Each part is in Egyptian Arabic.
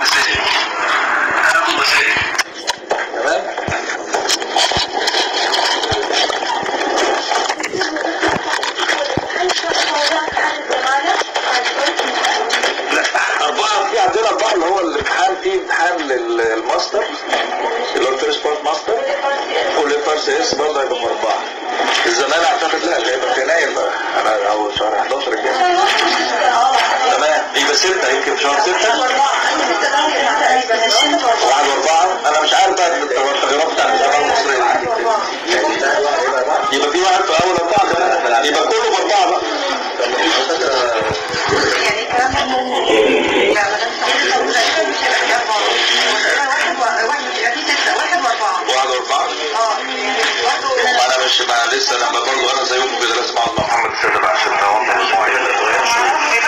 مسائل هناخد مسائل تمام لا أربعة في عندنا أربعة اللي هو الامتحان في امتحان للماستر اللي هو الفيرست بارت ماستر والفيرست اس برضه هيبقى أربعة الزمان أعتقد لا اللي هيبقى في يناير بقى أنا أول شهر 11 الجاي تمام يبقى ستة يمكن في شهر ستة واحد وأربعة أنا مش عارف بقى التغيرات بتاعت الجامعة المصرية يبقى في واحد في أول أربعة بقى يبقى كله بأربعة بقى واحد وأربعة انا مش بقى لسه لما برضه انا زيكم كده لازم اقعد مع محمد السيد بقى عشان نوضح المواعيد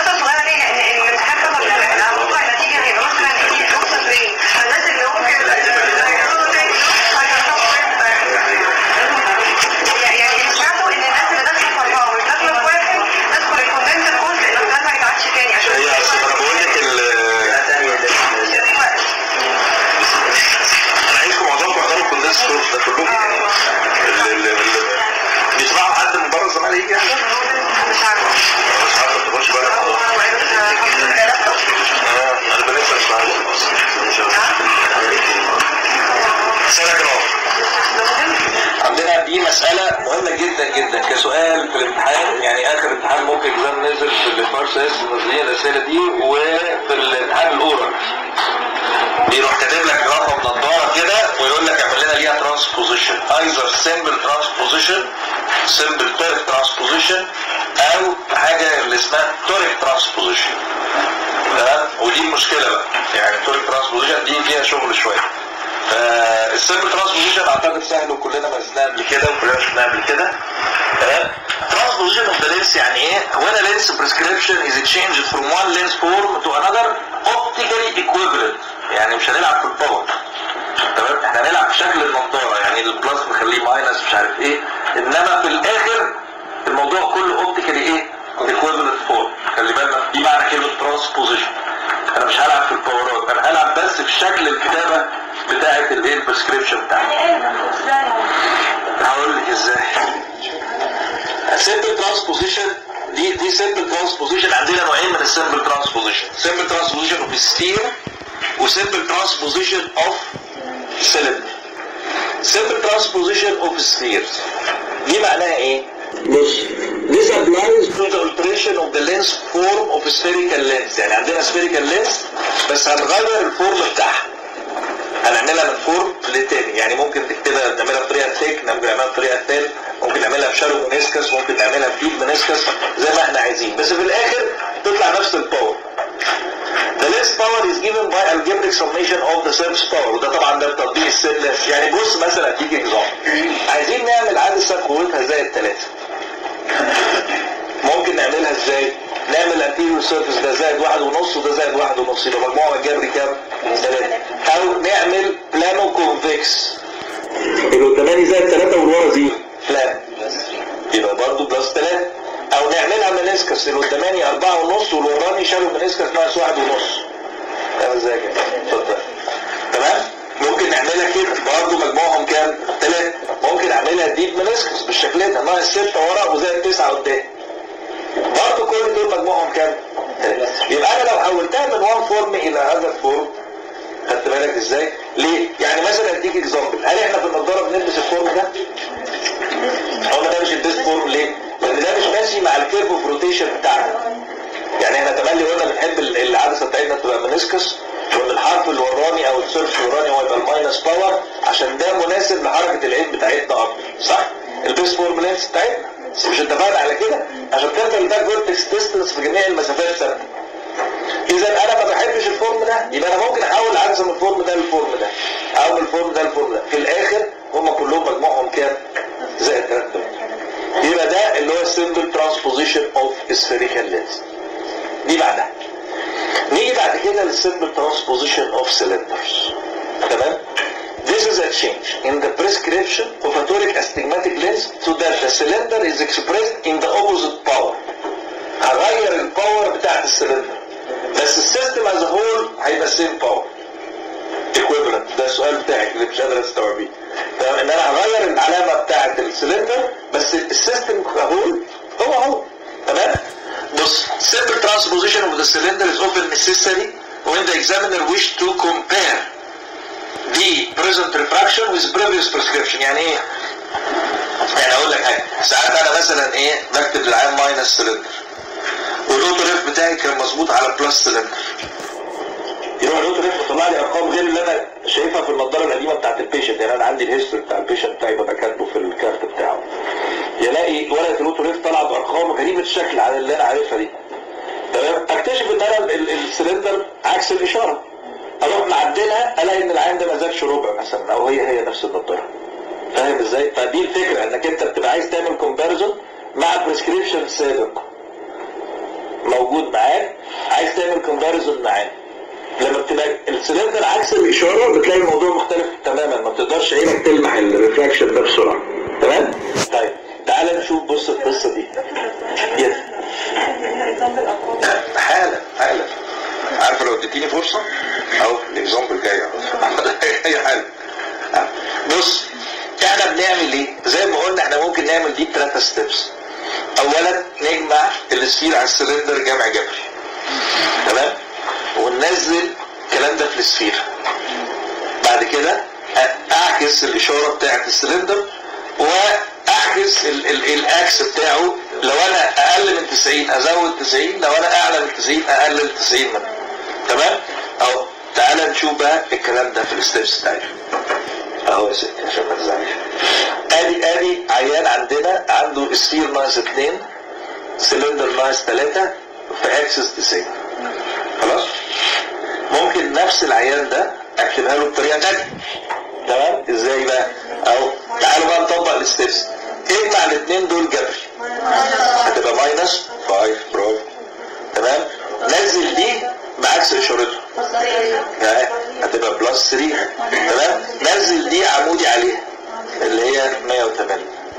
هي اصل انا بقول لك ال انا عايزكم معظمكم احضروا الكوندنس كورس ده كلكم يعني ال- ال- ال- بيسمعوا حد من بره الزمان يجي يحضر مش عارف ما تبقاش بقى اه انا بنسى اسمعها سنة كده عندنا دي مسألة مهمة جدا جدا كسؤال في الامتحان يعني آخر امتحان ممكن اكزام نزل في الفارس اس نازلين الأسئلة دي وفي الامتحان الأورال بيروح كاتب لك رقم نظارة كده ويقول لك اعمل لنا ليها ترانسبوزيشن ايزر سيمبل ترانسبوزيشن سيمبل توريك ترانسبوزيشن او حاجة اللي اسمها توريك ترانسبوزيشن تمام ودي المشكلة بقى يعني التوريك ترانسبوزيشن دي فيها شغل شوية فالسيمبل ترانسبوزيشن اعتقد سهل وكلنا مارسناه قبل كده وكلنا شفناه قبل كده تمام ترانسبوزيشن اوف ذا لينس يعني ايه when a lens prescription is changed from one lens form to another optically equivalent يعني مش هنلعب في الباور تمام احنا هنلعب في شكل النضاره يعني البلس نخليه ماينس مش عارف ايه انما في الاخر الموضوع كله اوبتيكالي ايه equivalent form خلي بالنا دي معنى كلمه ترانسبوزيشن انا مش هلعب في الباورات انا هلعب بس في شكل الكتابه بتاعه الايه البريسكريبشن بتاعتي هقول لك ازاي simple transposition دي دي simple transposition عندنا نوعين من السمبل ترانسبوزيشن simple transposition of sphere وsimple transposition of cylinder simple transposition of spheres دي معناها ايه؟ بص This applies to the alteration of the lens form of spherical lens يعني عندنا spherical lens بس هنغير الفورم بتاعها هنعملها من فورم لتاني يعني ممكن تكتبها نعملها بطريقه ثيك ممكن نعملها بطريقه ثان ممكن نعملها بشالو منسكس ممكن نعملها بديب منسكس زي ما احنا عايزين بس في الاخر تطلع نفس الباور The lens power is given by algebraic summation of the surface power وده طبعا ده بتطبيق السيرلس يعني بص مثلا اديك اكزامبل عايزين نعمل عدسه قوتها زي الثلاثه ممكن نعملها ازاي؟ نعمل انتيريور سيرفيس ده زائد واحد ونص وده زائد واحد ونص يبقى مجموعه الجبري كام؟ ثلاثة او نعمل بلانو كونفكس اللي قداماني زائد ثلاثة والورا زيرو بلان يبقى برضه بلس ثلاثة او نعملها منسكس اللي قداماني أربعة ونص والوراني شالوا منسكس ناقص واحد ونص فاهم ازاي كده؟ اتفضل تمام؟ ممكن نعملها كده برضه مجموعهم كام؟ ثلاثة ممكن اعملها ديب منسكس بالشكل ده ناقص ستة ورا وزائد تسعة قدام برضه كل دول مجموعهم كام؟ ثلاثة يبقى انا لو حولتها من وان فورم الى هذا فورم خدت بالك ازاي؟ ليه؟ يعني مثلا اديك اكزامبل هل احنا في النضاره بنلبس الفورم ده؟ قلنا ده مش البيست فورم ليه؟ لان ده مش ماشي مع الكيرف اوف روتيشن بتاعنا يعني احنا تملي قلنا بنحب ال- العدسه بتاعتنا تبقى منسكس وان الحرف اللي وراني او السيرف اللي وراني هو يبقى الماينس باور عشان ده مناسب لحركه العين بتاعتنا اكتر صح؟ البيست فورم لينس بتاعتنا بس مش اتفقنا على كده عشان تفضل ده فيرتكس ديستنس في جميع المسافات ثابته اذا انا ما بحبش الفورم ده يبقى انا ممكن احول عدسه من الفورم ده للفورم ده او من الفورم ده للفورم ده في الاخر هم كلهم مجموعهم كام زائد 3 يبقى ده اللي هو السمبل ترانسبوزيشن اوف spherical lens دي بعدها نيجي بعد كده للسمبل ترانسبوزيشن اوف cylinders تمام This is a change in the prescription of a toric astigmatic lens so that the cylinder is expressed in the opposite power. هغير الباور بتاعت السلندر بس السيستم از هول هيبقى سيم باور ده السؤال بتاعك اللي مش قادر استوعبيه تمام ان انا هغير العلامه بتاعه السلندر بس السيستم كهول هو هو تمام بص simple transposition of the cylinder is often necessary when the examiner wish to compare the present refraction with previous prescription يعني ايه؟ يعني اقول لك حاجه ساعات انا مثلا ايه بكتب للعيان ماينس سلندر والاوتو ريف بتاعي كان مظبوط على بلس سلندر يروح الاوتو ريف يطلع لي ارقام غير اللي انا شايفها في النضاره القديمه بتاعت البيشنت يعني انا عندي الهيستوري بتاع البيشنت بتاعي ببقى كاتبه في الكارت بتاعه يلاقي ورقه الاوتو ريف طالعه بارقام غريبه الشكل عن اللي انا عارفها دي تمام اكتشف ان انا ال- ال- السلندر عكس الاشاره اروح معدلها الاقي ان العين ده ما زادش ربع مثلا او هي هي نفس النضاره فاهم ازاي؟ فدي الفكره انك انت بتبقى عايز تعمل كومباريزون مع بريسكريبشن سابق موجود معاك عايز تعمل كومباريزون معاه لما بتبقى السلندر عكس الاشاره بتلاقي الموضوع مختلف تماما ما بتقدرش عينك تلمح الريفراكشن ده بسرعه تمام؟ طيب تعال نشوف بص القصه دي يس حالا حالا عارفه لو اديتيني فرصه اهو الاكزامبل جاي اهو هي حالا بص احنا بنعمل ايه؟ زي ما قلنا احنا ممكن نعمل دي بثلاثة ستيبس. اولا نجمع السفير على السلندر جمع جبري. تمام؟ وننزل الكلام ده في السفير. بعد كده اعكس الاشاره بتاعت السلندر واعكس ال ال الاكس بتاعه لو انا اقل من 90 ازود 90 لو انا اعلى من 90 اقلل 90 منه. تمام؟ اهو تعالى نشوف بقى الكلام ده في الستيبس بتاعتنا. اهو يا ستي عشان ما تزعليش ادي ادي عيان عندنا عنده سفير ناقص 2 سلندر ناقص 3 في اكسس 90 خلاص ممكن نفس العيان ده اكتبها له بطريقه ثانيه تمام ازاي بقى اهو تعالوا بقى نطبق الستيبس اجمع الاثنين دول جبري هتبقى ماينس 5 برافو تمام نزل دي بعكس اشارته ها، هتبقى بلس 3 تمام نزل دي عمودي عليها اللي هي 180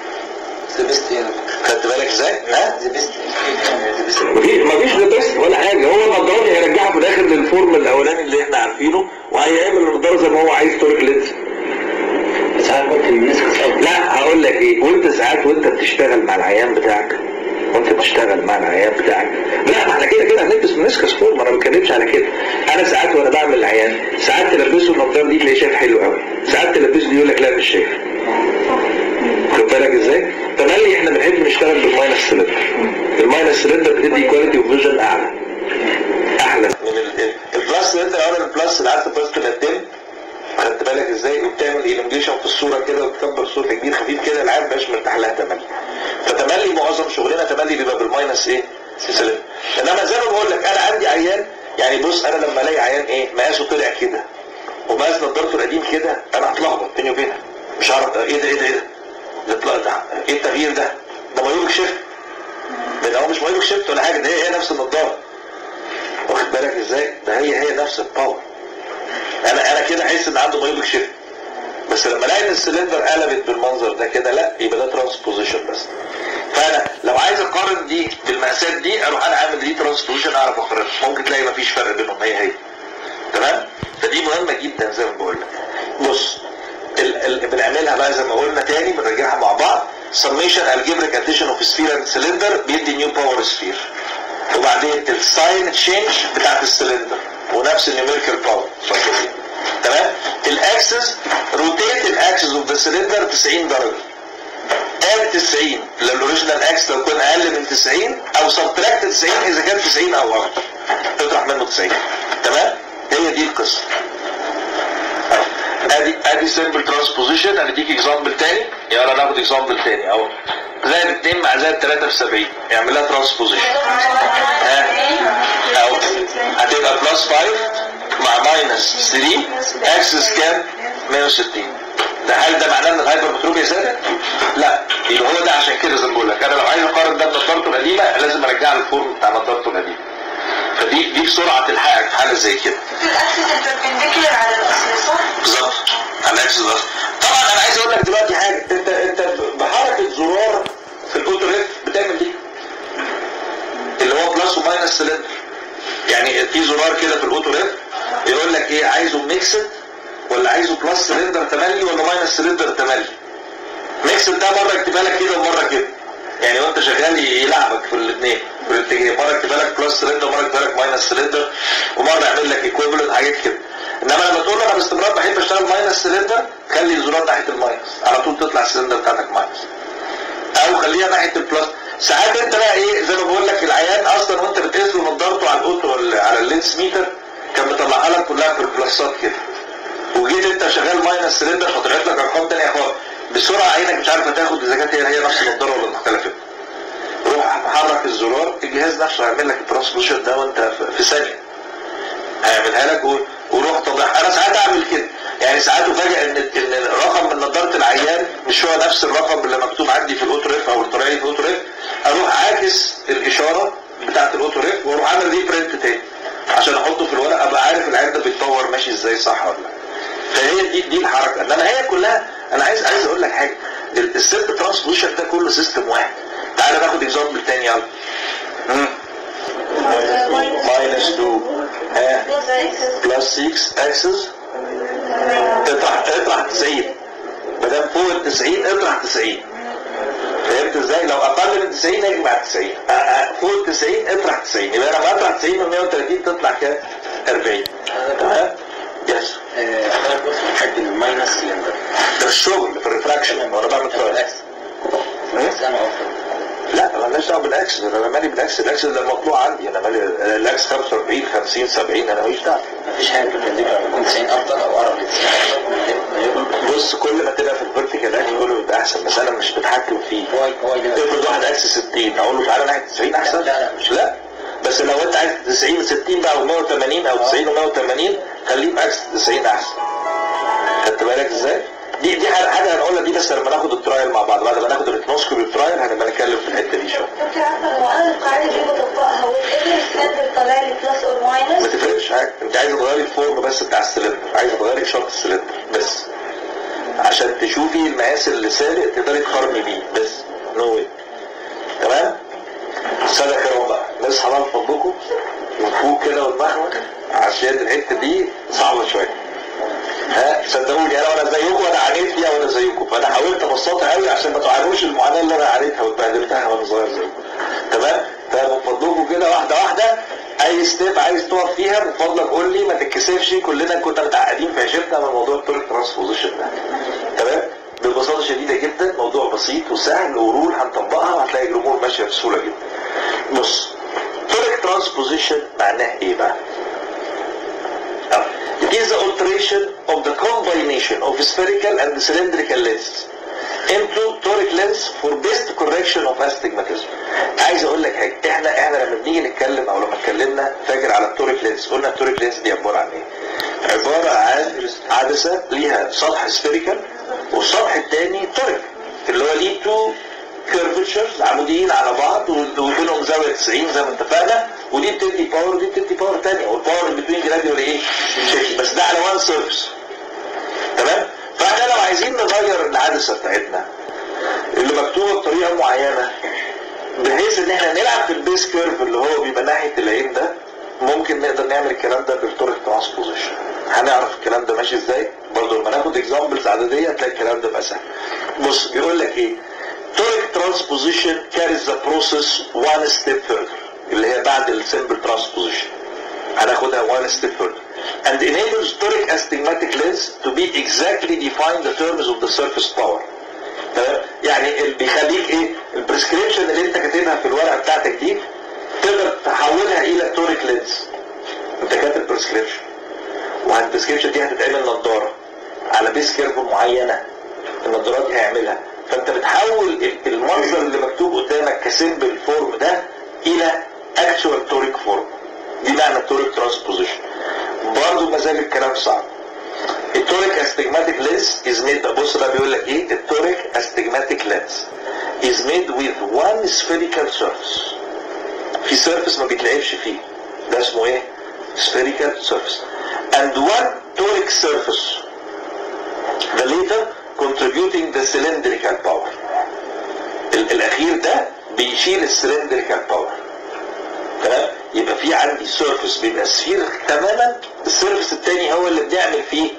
خدت بالك ازاي؟ ها؟ مفيش مفيش ذا بيست ولا حاجه هو النضاره هيرجعها في الاخر للفورم الاولاني اللي احنا عارفينه وهيعمل النضاره زي ما هو عايز تورك لينز ساعات ممكن الناس لا هقول لك ايه وانت ساعات وانت بتشتغل مع العيان بتاعك وانت بتشتغل مع العيان بتاعك لا ما احنا كده كده هنلبس منسكس فوق ما انا ما بتكلمش على كده انا ساعات وانا بعمل العيان ساعات تلبسه النضاره دي تلاقيه شايف حلو قوي ساعات تلبسه دي يقول لك لا مش شايف خد بالك ازاي؟ تملي احنا بنحب نشتغل بالماينس سلندر الماينس سلندر بتدي كواليتي اوف فيجن اعلى احلى من البلس سلندر اولا البلس اللي عارف البلس تقدم خدت بالك ازاي وبتعمل ايلونجيشن في الصوره كده وتكبر الصوره كبير خفيف كده العيال مبقاش مرتاح لها تملي فتملي معظم شغلنا تملي بيبقى بالماينس ايه؟ سلندر انما زي ما بقول لك انا عندي عيان يعني بص انا لما الاقي عيان ايه مقاسه طلع كده ومقاس نضارته القديم كده انا هتلخبط بيني وبينها مش هعرف ايه ده ايه ده ايه ده ده طلع ده ايه التغيير ده؟ ده مايوبك شيفت ده هو مش مايوبك شيفت ولا حاجه ده هي هي نفس النضاره واخد بالك ازاي؟ ده هي هي نفس الباور انا انا كده احس ان عنده مايوبك شيفت بس لما الاقي ان السلندر قلبت بالمنظر ده كده لا يبقى ده ترانسبوزيشن بس فانا لو عايز اقارن دي بالمقاسات دي اروح انا اعمل دي ترانسبوزيشن اعرف اقارن ممكن تلاقي مفيش فرق بينهم هي هي تمام فدي مهمه جدا زي ما بقول لك بص ال ال بنعملها بقى زي ما قلنا تاني بنرجعها مع بعض سميشن الجبريك اديشن اوف سفير اند سلندر بيدي نيو باور سفير وبعدين الساين تشينج بتاعت السلندر ونفس النيوميريكال باور تمام الاكسس روتيت الاكسس اوف ذا سلندر 90 درجه اد 90 للاوريجينال اكس لو كان اقل من 90 او سبتراكت 90 اذا كان 90 او اكتر تطرح منه 90 تمام هي دي القصه ادي ادي سمبل ترانسبوزيشن هنديك اكزامبل تاني يلا ناخد اكزامبل تاني اهو زائد 2 مع زائد 3 في 70 اعمل لها ترانسبوزيشن ها اهو هتبقى بلس 5 مع ماينس 3 اكسس كام 160 ده هل ده معناه ان الهايبرمتروبيا زادت؟ لا يبقى هو ده عشان كده زي ما بقول لك انا لو عايز اقارن ده بنضارته القديمه لازم ارجع له الفورم بتاع نضارته القديمه فدي دي بسرعه تلحقك في حاله زي كده الاكسس البربنديكولار على الاصل صح؟ بالظبط على الاكسس ده طبعا انا عايز اقول لك دلوقتي حاجه انت انت بحركه زرار في الاوتو ريف بتعمل دي اللي هو بلس وماينس سلندر يعني في زرار كده في الاوتو ريف يقول لك ايه عايزه ميكسد ولا عايزه بلس سلندر تملي ولا ماينس سلندر تملي ميكس ده مره يكتبها لك كده ومره كده يعني وانت شغال يلعبك في الاثنين في الاتجاه مره يكتبها لك بلس سلندر مره يكتبها لك ماينس سلندر ومره يعمل لك ايكويفالنت حاجات كده انما لما تقول له انا باستمرار بحب اشتغل ماينس سلندر خلي الزرار ناحيه الماينس على طول تطلع السلندر بتاعتك ماينس او خليها ناحيه البلس ساعات انت بقى ايه زي ما بقول لك العيان اصلا وانت بتقيس له نضارته على الاوتو ولا على اللينس ميتر كان مطلعها لك كلها في البلسات كده وجيت انت شغال ماينس سلندر فطلعت لك ارقام تانية خالص بسرعه عينك مش عارفه تاخد اذا كانت هي هي نفس النضاره ولا مختلفه روح محرك الزرار الجهاز نفسه هيعمل لك الترانسبوشن ده وانت في- في ثانيه هيعملها لك و- وروح طبعا انا ساعات اعمل كده يعني ساعات افاجئ ان ان الرقم من نظاره العيان مش هو نفس الرقم اللي مكتوب عندي في الاوتوريف او الطريقه في الاوتوريف اروح عاكس الاشاره بتاعت الاوتوريف واروح عامل ري برنت تاني عشان احطه في الورق ابقى عارف العيان ده بيتطور ماشي ازاي صح ولا لا فهي دي دي الحركه انما هي كلها انا عايز عايز اقول لك حاجه السيلف ترانسبوشن ده كله سيستم واحد تعالى ناخد اكزامبل تاني يلا ماينس 2 ها بلس 6 اكسس اطرح اطرح 90 ما دام فوق ال 90 اطرح 90 فهمت ازاي؟ لو اقل من 90 اجمع 90 أ- أ- فوق ال 90 اطرح 90 يبقى انا لما اطرح 90 من 130 تطلع كام؟ 40 تمام؟ يس انا بص حاجه الماينس سلندر ده الشغل في الريفراكشن وانا بعمل ترايل بس انا افضل لا مالناش دعوه بالاكس انا مالي بالاكس الاكس ده مطلوع عندي انا مالي الاكس 45 50 70 انا ماليش دعوه مفيش حاجه بتديك يكون 90 افضل او اقرب ل 90 افضل بص كل ما تبقى في الفيرتيكال اكس كله بيبقى احسن بس انا مش بتحكم فيه هو هو ده افرض واحد اكس 60 اقول له تعالى ناحيه 90 احسن لا، لا، مش- لا بس لو انت عايز 90 60 بقى او 180 او 90 و180 خليه باكس 90 احسن خدت بالك ازاي؟ دي دي حاجه حاجة هنقولها دي بس لما ناخد الترايل مع بعض بعد ما ناخد الريتنوسكوبي الترايل هنبقى نتكلم في الحته دي شويه دكتور عارفه لو انا القاعده دي بطبقها والابن السلندر طالع لي بلس اور ما ماينس تفرقش حاجه انت عايز تغيري الفورم بس بتاع السلندر عايز تغيري شرط السلندر بس عشان تشوفي المقاس اللي سابق تقدري تقارني بيه بس نو واي تمام الساده كرام بقى نصحى بقى فضلكم ونفوق كده ونمخمخ عشان الحته دي صعبه شويه ها صدقوني انا وانا زيكم انا عانيت فيها وانا زيكم فانا حاولت ابسطها قوي عشان ما تعانوش المعاناه اللي انا عانيتها واتبهدلتها وانا صغير زيكم تمام فمن فضلكم كده واحده واحده اي ستيب عايز تقف فيها من فضلك قول لي ما تتكسفش كلنا كنا متعقدين في عيشتنا من موضوع التورك ترانسبوزيشن ده تمام ببساطه شديده جدا موضوع بسيط وسهل ورول هنطبقها وهتلاقي الامور ماشيه بسهوله جدا بص تورك ترانسبوزيشن معناه ايه بقى؟ It is the alteration of the combination of spherical and cylindrical lenses into toric lens for best correction of astigmatism. عايز اقول لك حاجه احنا احنا لما بنيجي نتكلم او لما اتكلمنا فاكر على التوريك لينس قلنا التوريك لينس دي عباره عن ايه؟ عباره عن عدسه ليها سطح سفيريكال والسطح الثاني توريك اللي هو ليه تو كيرفتشرز عموديين على بعض وبينهم زاويه 90 زي ما اتفقنا ودي بتدي باور ودي بتدي باور ثانيه والباور اللي بتوين جراديوال ايه؟ شيفت بس ده على وان سيرفيس تمام؟ فاحنا لو عايزين نغير العدسه بتاعتنا اللي مكتوبه بطريقه معينه بحيث ان احنا نلعب في البيس كيرف اللي هو بيبقى ناحيه العين ده ممكن نقدر نعمل الكلام ده بالتورك ترانسبوزيشن هنعرف الكلام ده ماشي ازاي برضه لما ناخد اكزامبلز عدديه هتلاقي الكلام ده بقى سهل بص بيقول لك ايه toric transposition carries the process one step further اللي هي بعد السمبل transposition هناخدها one step further and enables toric astigmatic lens to be exactly define the terms of the surface power تمام يعني اللي بيخليك ايه البريسكريبشن اللي انت كاتبها في الورقه بتاعتك دي تقدر تحولها الى توريك لينز انت كاتب بريسكريبشن والبريسكريبشن دي هتتعمل نظاره على بيس كيرف معينه النظارات دي هيعملها فانت بتحول المنظر اللي مكتوب قدامك كسيمبل فورم ده الى اكشوال توريك فورم دي معنى التوريك ترانسبوزيشن برضه ما زال الكلام صعب التوريك استجماتيك لينس از ميد بص بقى بيقول لك ايه التوريك استجماتيك لينس is made with one spherical surface في surface ما بيتلعبش فيه ده اسمه ايه spherical surface and one toric surface the later contributing the cylindrical power ال- الاخير ده بيشيل السلندريكال باور تمام يبقى في عندي سيرفيس بيبقى سفير تماما السيرفيس التاني هو اللي بنعمل فيه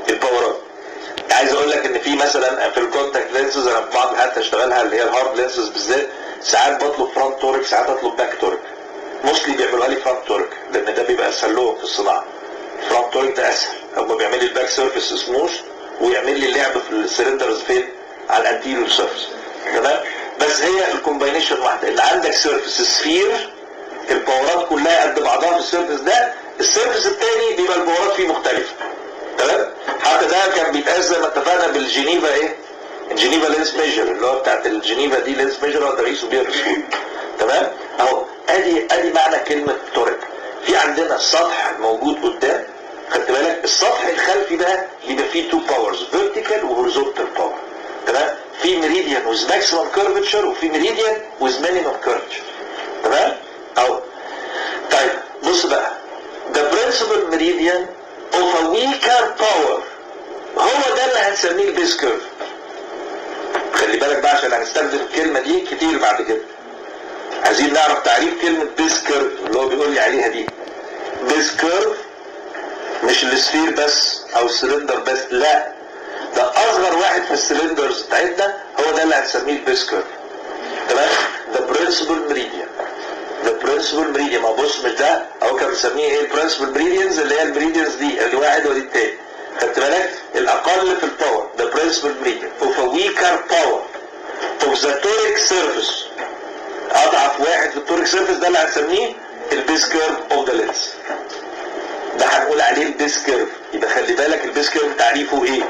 الباورات عايز اقول لك ان في مثلا في الكونتاكت لينسز انا في بعض الحالات اشتغلها اللي هي الهارد لينسز بالذات ساعات بطلب فرونت تورك ساعات اطلب باك تورك موستلي بيعملوها لي فرونت تورك لان ده بيبقى اسهل لهم في الصناعه فرونت تورك ده اسهل هم بيعمل لي الباك سيرفيس سموث ويعمل لي اللعب في السلندرز فين على الانتيريور سيرفيس تمام بس هي الكومباينيشن واحده اللي عندك سيرفيس سفير الباورات كلها قد بعضها في السيرفيس ده السيرفيس الثاني بيبقى الباورات فيه مختلفه تمام حتى ده كان بيتقاس زي ما اتفقنا بالجنيفا ايه الجنيفا لينس ميجر اللي هو بتاعت الجنيفا دي لينس ميجر اقدر اقيسه بيها بسهوله تمام اهو ادي ادي معنى كلمه تورك في عندنا سطح موجود قدام خدت بالك السطح الخلفي ده بيبقى فيه تو باورز فيرتيكال وهوريزونتال باور تمام في ميريديان ويز ماكسيمم كيرفتشر وفي ميريديان ويز مينيمم كيرفتشر تمام اهو طيب بص بقى the principal meridian of a weaker power هو ده اللي هنسميه البيس كيرف خلي بالك بقى عشان هنستخدم الكلمة دي كتير بعد كده عايزين نعرف تعريف كلمة بيس كيرف اللي هو بيقول لي عليها دي بيس كيرف مش السفير بس او السلندر بس لا ده اصغر واحد في السلندرز بتاعتنا هو ده اللي هنسميه البيس كيرف تمام ده برنسبل ميريديان ده برنسبل ميريديان ما بص مش ده او كان بنسميه ايه البرنسبل ميريديانز اللي هي الميريديانز دي اللي واحد ودي التاني خدت بالك الاقل في الباور ده برنسبل ميريديان اوف ا ويكر باور اوف ذا توريك سيرفيس اضعف واحد في التوريك سيرفيس ده اللي هنسميه البيس كيرف اوف ذا لينس ده هنقول عليه البيس كيرف يبقى خلي بالك البيس كيرف تعريفه ايه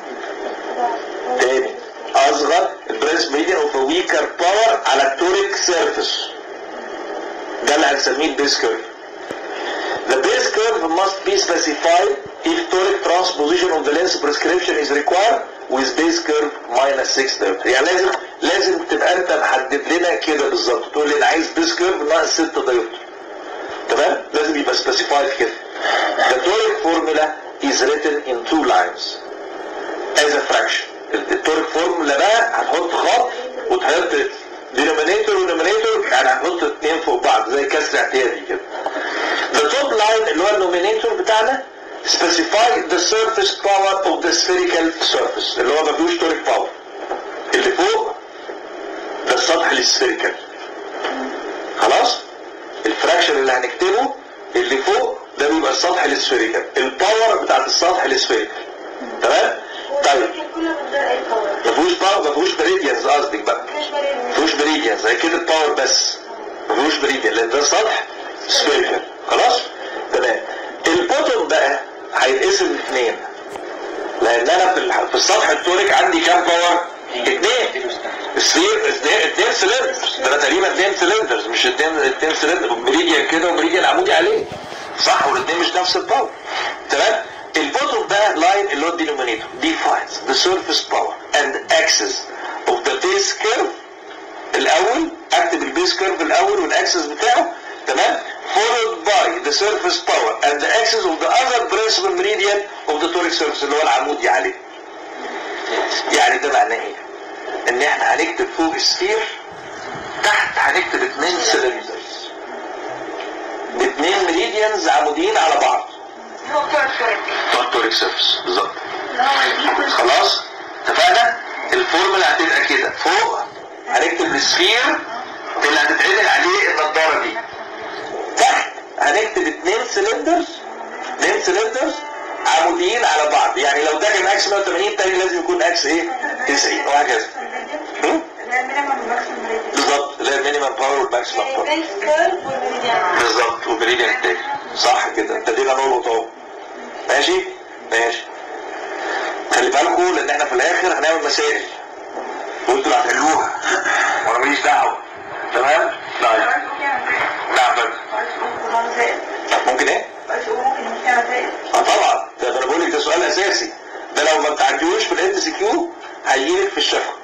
تاني اصغر البرنس ميديان اوف ويكر باور على التوريك سيرفيس ده اللي هنسميه البيس كيرف The base curve must be specified if toric transposition of the lens prescription is required with base curve minus 6 diopter. يعني لازم لازم تبقى انت محدد لنا كده بالظبط تقول لي انا عايز بيس كيرف ناقص 6 diopter. تمام؟ لازم يبقى specified كده. The toric formula is written in two lines as a fraction. التورك فورمولا بقى هتحط خط وتحط دينومينيتور ونومينيتور يعني هنحط اتنين فوق بعض زي كسر اعتيادي كده. The top line اللي هو النومينيتور بتاعنا specify the surface power of the spherical surface اللي هو ما فيهوش تورك باور. اللي فوق ده السطح السفيريكال. خلاص؟ الفراكشن اللي هنكتبه اللي فوق ده بيبقى السطح السفيريكال. الباور بتاعت السطح السفيريكال. تمام؟ طيب كله من غير اي باور ما فيهوش باور ما فيهوش بريديانز قصدك بقى مفيش مريض ما فيهوش بريديانز زي كده الباور بس ما فيهوش بريديان لان ده سطح سفيريكال خلاص تمام البوتوم بقى هيتقسم اثنين لان انا في الح- في السطح التوريك عندي كام باور؟ اثنين السفير اثنين اثنين سلندرز ده انا تقريبا اثنين سلندرز مش اثنين اثنين سلندر بريديان كده وبريديان عمودي عليه صح والاثنين مش نفس الباور تمام البوتوم بقى لاين اللي هو الدينومينيتور defines the surface power and axis of the base curve الاول اكتب البيس كيرف الاول والاكسس بتاعه تمام followed by the surface power and the axis of the other principal meridian of the toric surface اللي هو العمودي عليه يعني ده معناه ايه ان احنا هنكتب فوق السفير تحت هنكتب اتنين سلندرز اتنين ميريديانز عموديين على بعض هو بتوع الفرق بتوع التوريك سيرفيس بالظبط اللي هو دي خلاص اتفقنا الفورمولا هتبقى كده فوق هنكتب السفير اللي هتتعمل عليه النضاره دي تحت هنكتب اتنين سلندرز اتنين سلندرز عموديين على بعض يعني لو ده كان اكس 180 التاني لازم يكون اكس ايه 90 وهكذا هم؟ لا مينيمم ماكسيمم مريض بالظبط اللي هي المينيمم باور والماكسيمم باور البيس كيرف والميريديان بالظبط ومريديان التاني صح كده ابتدينا نربط اهو ماشي ماشي خلي بالكم لان احنا في الاخر هنعمل مسائل وانتوا اللي هتحلوها وانا ماليش دعوه تمام؟ طيب نعم بقى. ممكن ايه؟ اه طبعا ده ده انا بقول لك ده سؤال اساسي ده لو ما بتعديهوش في الام سي كيو هيجيلك في الشفا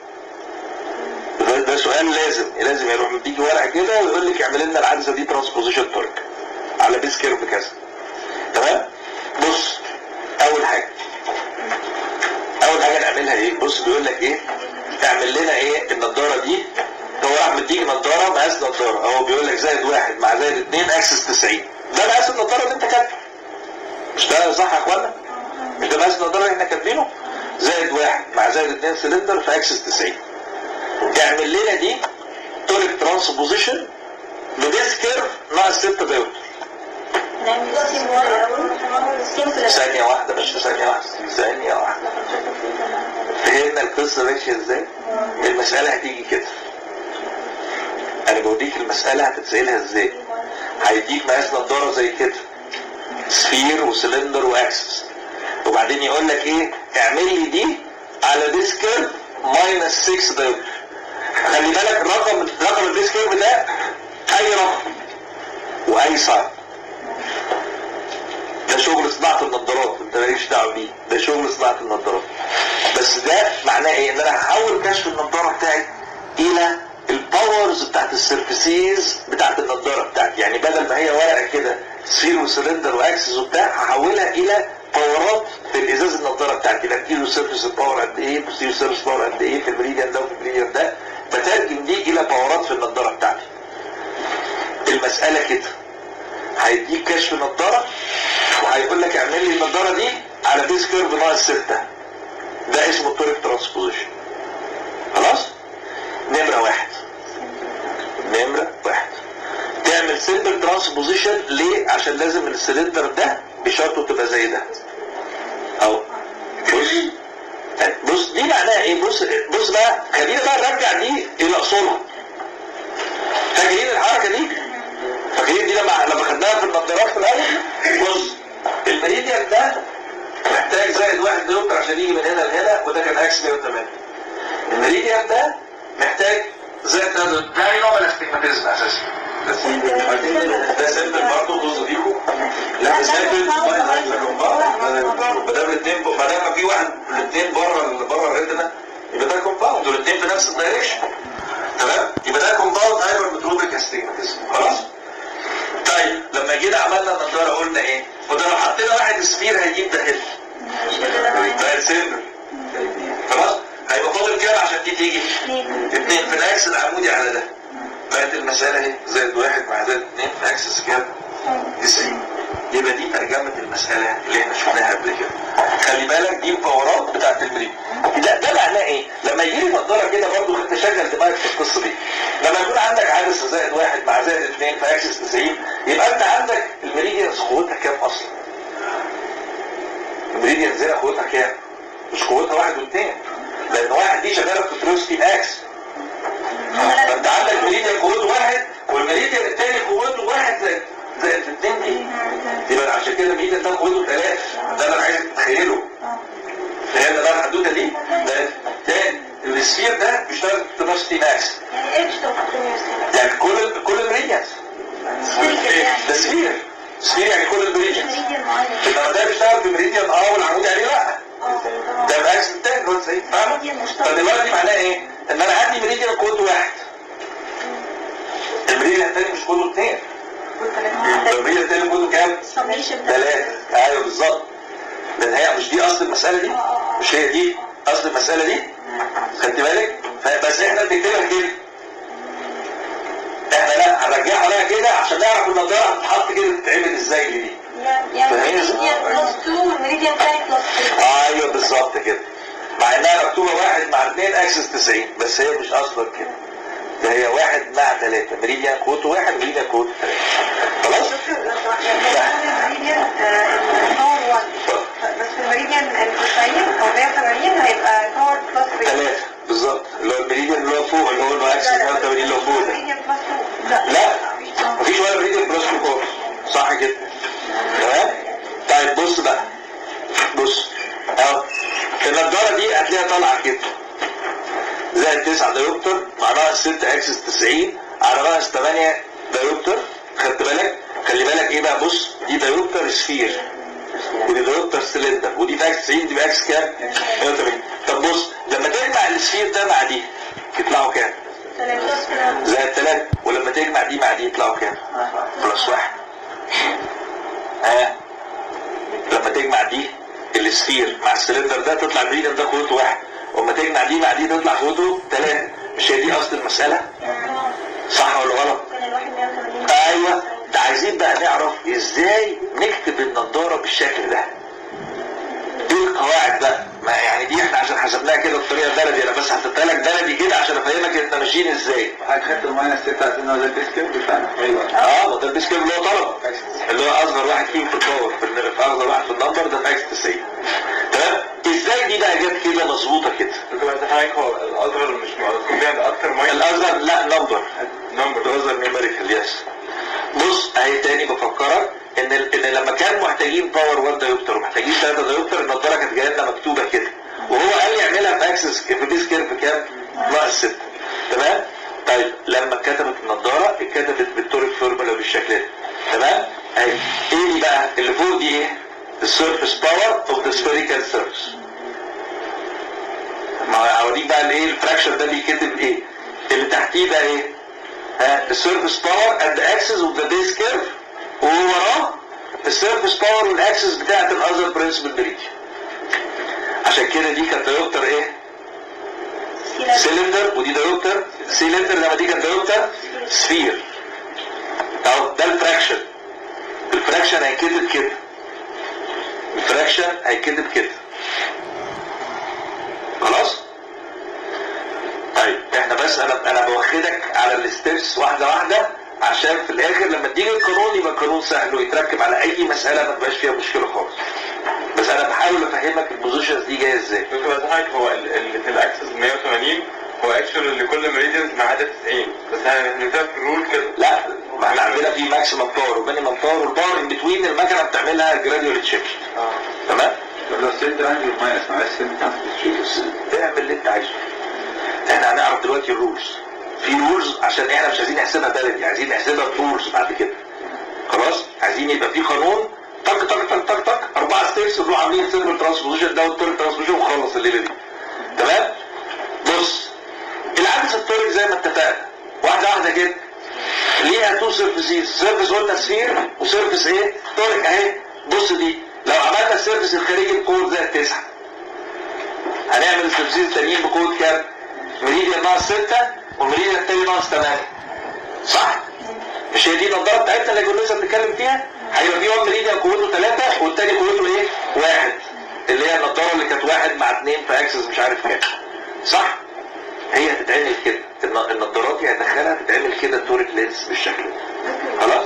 ده, ده سؤال لازم لازم يروح مديكي ورقه كده ويقول لك اعمل لنا العدسه دي ترانسبوزيشن تورك على بيس كيرف كذا تمام بص اول حاجه اول حاجه نعملها ايه بص بيقول لك ايه اعمل لنا ايه النضاره دي هو راح مديك نضاره مقاس نضاره هو بيقول لك زائد واحد مع زائد اتنين اكسس 90 ده مقاس النضاره اللي انت كاتبه مش ده صح يا اخوانا مش ده مقاس النضاره اللي احنا كاتبينه زائد واحد مع زائد اتنين سلندر في اكسس 90 تعمل لنا دي توريك ترانسبوزيشن بديس كيرف ناقص 6 دايوتر نعمل سيم واحد سيم ثانية واحدة مش ثانية واحدة ثانية واحدة فهمنا القصة ماشية ازاي؟ المسألة هتيجي كده انا بوديك المسألة هتتسألها ازاي؟ هيديك مقاس نضارة زي كده سفير وسلندر واكسس وبعدين يقول لك ايه اعمل لي دي على ديس كيرف ماينس 6 دايوتر خلي بالك الرقم رقم الديس كيرف ده اي رقم واي ساين ده شغل صناعة النظارات انت مالكش دعوه بيه ده شغل صناعة النظارات بس ده معناه ايه ان انا هحول كشف النظارة بتاعي الى الباورز بتاعت السيرفيسيز بتاعت النظارة بتاعتي يعني بدل ما هي ورقة كده سفير وسلندر واكسس وبتاع هحولها الى باورات في الازاز النظارة بتاعتي الانتيريو سيرفيس باور قد ايه بوستيريو سيرفيس باور قد ايه في المريديان ده وفي المريديان ده بترجم دي الى باورات في النظارة بتاعتي المسألة كده هيديك كشف نظارة وهيقول لك اعمل لي النظارة دي على بيس كيرف ناقص 6 ده اسمه توريك ترانسبوزيشن خلاص نمرة واحد نمرة واحد تعمل سيمبل ترانسبوزيشن ليه عشان لازم السلندر ده بشرطه تبقى زي ده اهو بص بص دي معناها ايه بص بص بقى خلينا بقى نرجع دي الى اصولها فاكرين الحركه دي فاكرين دي لما لما خدناها في النظارات في الاول بص المريديان ده محتاج زائد واحد ديوتر عشان يجي من هنا لهنا وده كان اكس 108 المريديان ده محتاج زائد ده ده نوع من الاستجماتيزم اساسا ده سيمبل برضه جزء فيكم لا ده سيمبل ما دام الاثنين ما دام في واحد الاثنين بره بره الريتنا يبقى ده كومباوند والاثنين في نفس الدايركشن تمام يبقى ده كومباوند هايبر متروبيك استجماتيزم خلاص طيب لما جينا عملنا النضاره قلنا ايه؟ وده لو حطينا واحد سفير هيجيب ده هيل ده سيمبل خلاص هيبقى فاضل كام عشان دي تيجي؟ اثنين في الاكس العمودي على ده بقت المسألة اهي زائد واحد مع زائد اثنين في اكسس كام؟ 90 يبقى دي ترجمة المسألة اللي احنا شفناها قبل كده خلي بالك دي الباورات بتاعت المريض لا ده معناه ايه؟ لما يجي لي نضاره كده برضه انت شغل دماغك في القصه دي لما يكون عندك عدسه زائد واحد مع زائد اثنين في اكسس 90 يبقى انت عندك المريديانز قوتها كام اصلا؟ المريديانز هنا قوتها كام؟ مش قوتها واحد واثنين لان واحد دي شغاله في تروسكي اكس فانت عندك مريديان قوته واحد والمريديان الثاني قوته واحد زائد زائد الاثنين دي يبقى عشان كده المريديان ده قوته ثلاثه ده اللي انا عايز تتخيله فهمنا بقى الحدوته دي ده تاني السفير ده بيشتغل في تروسكي ماكس يعني ايه بيشتغل في الدنيا يعني كل ال- كل المريديانز ده سفير سفير يعني كل المريديانز مريديان معين انما ده بيشتغل في مريديان اه والعمودي عليه لا اه ده العكس التاني هو زي فاهم مريديان مشترك. فدلوقتي معناه ايه ان انا عندي مريديان قوته واحد المريديان التاني مش قوته اثنين المريديان التاني قوته كام السميشن ثلاثة ايوه بالظبط لان هي مش دي اصل المسألة دي مش هي دي اصل المسألة دي خدت بالك فبس احنا بنكتبها كده احنا لا هنرجعها لها كده عشان نعرف النضاره هتتحط كده تتعمل ازاي اللي دي يعني فهي- مريديان بلس 2 والمريديان الثاني بلس 3 ايوه بالظبط كده مع انها مكتوبه واحد مع اثنين اكسس 90 بس هي مش اصلا كده ده هي واحد مع ثلاثة مريديان قوته واحد مريديان قوته ثلاثة خلاص؟ المريديان باور 1 بس في المريديان ال 90 او 180 هيبقى باور بلس 3 ثلاثة بالظبط اللي هو المريديان اللي هو فوق اللي هو اللي اكسس 85 اللي هو فوق ده المريديان بلس 2 لا لا مفيش ولا مريديان بلس كورس صح كده تمام طيب بص بقى بص اهو النضاره دي هتلاقيها طالعه كده زائد 9 دايوبتر مع ناقص 6 اكسس 90 على ناقص 8 دايوبتر خدت بالك خلي بالك ايه بقى بص دي دايوبتر سفير ودي دايوبتر سلندر ودي في اكس 90 دي في اكس كام 180 طب بص لما تجمع السفير ده مع دي يطلعوا كام زائد 3 ولما تجمع دي مع دي يطلعوا كام بلس واحد ها لما تجمع دي السفير مع السلندر ده تطلع المريديان ده قوته واحد وما تجمع دي مع دي تطلع قوته ثلاثة مش هي دي اصل المسألة صح ولا غلط كان الواحد 180 ايوه ده عايزين بقى نعرف ازاي نكتب النضارة بالشكل ده ايه بقى ما يعني دي احنا عشان حسبناها كده بطريقه بلدي انا بس حطيتها لك بلدي كده عشان افهمك احنا ماشيين ازاي حضرتك خدت الماينس 6 عشان هو ده الديسك بتاعنا ايوه اه ما ده البيس كيرف اللي هو طلبه اللي هو اصغر واحد فيهم في الباور في الن- في اصغر واحد في النمبر ده في اكس 90 تمام ازاي دي بقى جت كده مظبوطه كده انت بقى حضرتك هو الاصغر مش معروف بيها اكتر ماينس الاصغر لا نمبر نمبر الاصغر نيوميريكال يس بص اهي تاني بفكرك ان ال- ان لما كان محتاجين باور 1 دايوبتر ومحتاجين 3 دايوبتر النضاره كانت جايه لنا مكتوبه كده وهو قال لي اعملها في اكسس في بيس كيرف كام؟ ناقص 6 تمام؟ طيب لما كتبت النضاره اتكتبت بالتوريك فورمولا بالشكل ده تمام؟ اهي ايه دي بقى؟ اللي فوق دي ايه؟ السيرفيس باور اوف ذا سفيريكال سيرفيس ما هوريك بقى الايه الفراكشن ده بيكتب ايه؟ اللي تحتيه ده ايه؟ ها السيرفيس باور اند اكسس اوف ذا بيس كيرف ووراه السيرفيس باور والاكسس بتاعت الاذر برنسبل بريدي عشان كده دي كانت دايوبتر ايه؟ سيلندر ودي دايوبتر سيلندر لما دي كانت دايوبتر سفير اهو ده الفراكشن الفراكشن هيتكتب كده الفراكشن هيتكتب كده خلاص؟ طيب احنا بس انا انا بوخدك على الستبس واحده واحده عشان في الاخر لما تيجي القانون يبقى القانون سهل ويتركب على اي مساله ما تبقاش فيها مشكله خالص بس انا بحاول افهمك البوزيشنز دي جايه ازاي دكتور بس حضرتك هو ال- اللي في الاكسس 180 هو اكشن لكل مريديانز ما عدا 90 بس احنا هنكتبها في الرول كده لا ما احنا عندنا في ماكسيمم باور ومينيمم باور والباور ان بتوين المكنه بتعملها جراديوال تشينج اه تمام لو سنت عندي الماينس معلش سنت اعمل اللي انت عايزه احنا هنعرف دلوقتي الرولز في رولز عشان احنا مش عايزين نحسبها بلدي عايزين نحسبها رولز بعد كده خلاص عايزين يبقى في قانون طق طق طق طق طق اربعه ستيبس نروح عاملين سيرفر ترانسبوزيشن ده والتورك ترانسبوزيشن وخلص الليله دي تمام بص العدسه التورك زي ما اتفقنا واحده واحده كده ليها تو سيرفيسز سيرفيس قلنا سفير وسيرفيس ايه تورك اهي بص دي لو عملنا السيرفيس الخارجي بقوه زي التسعه هنعمل السيرفيسز التانيين بقوه كام؟ مريديان ناقص 6 والمريديان التاني ناقص 8 صح؟ مش هي دي النضاره بتاعتنا اللي كنا لسه بنتكلم فيها؟ هيبقى في واحد مريديان قوته 3 والتاني قوته ايه؟ واحد اللي هي النضاره اللي كانت واحد مع اثنين في اكسس مش عارف كام صح؟ هي هتتعمل كده الن- النضارات دي هدخلها تتعمل كده تورك لينس بالشكل ده خلاص؟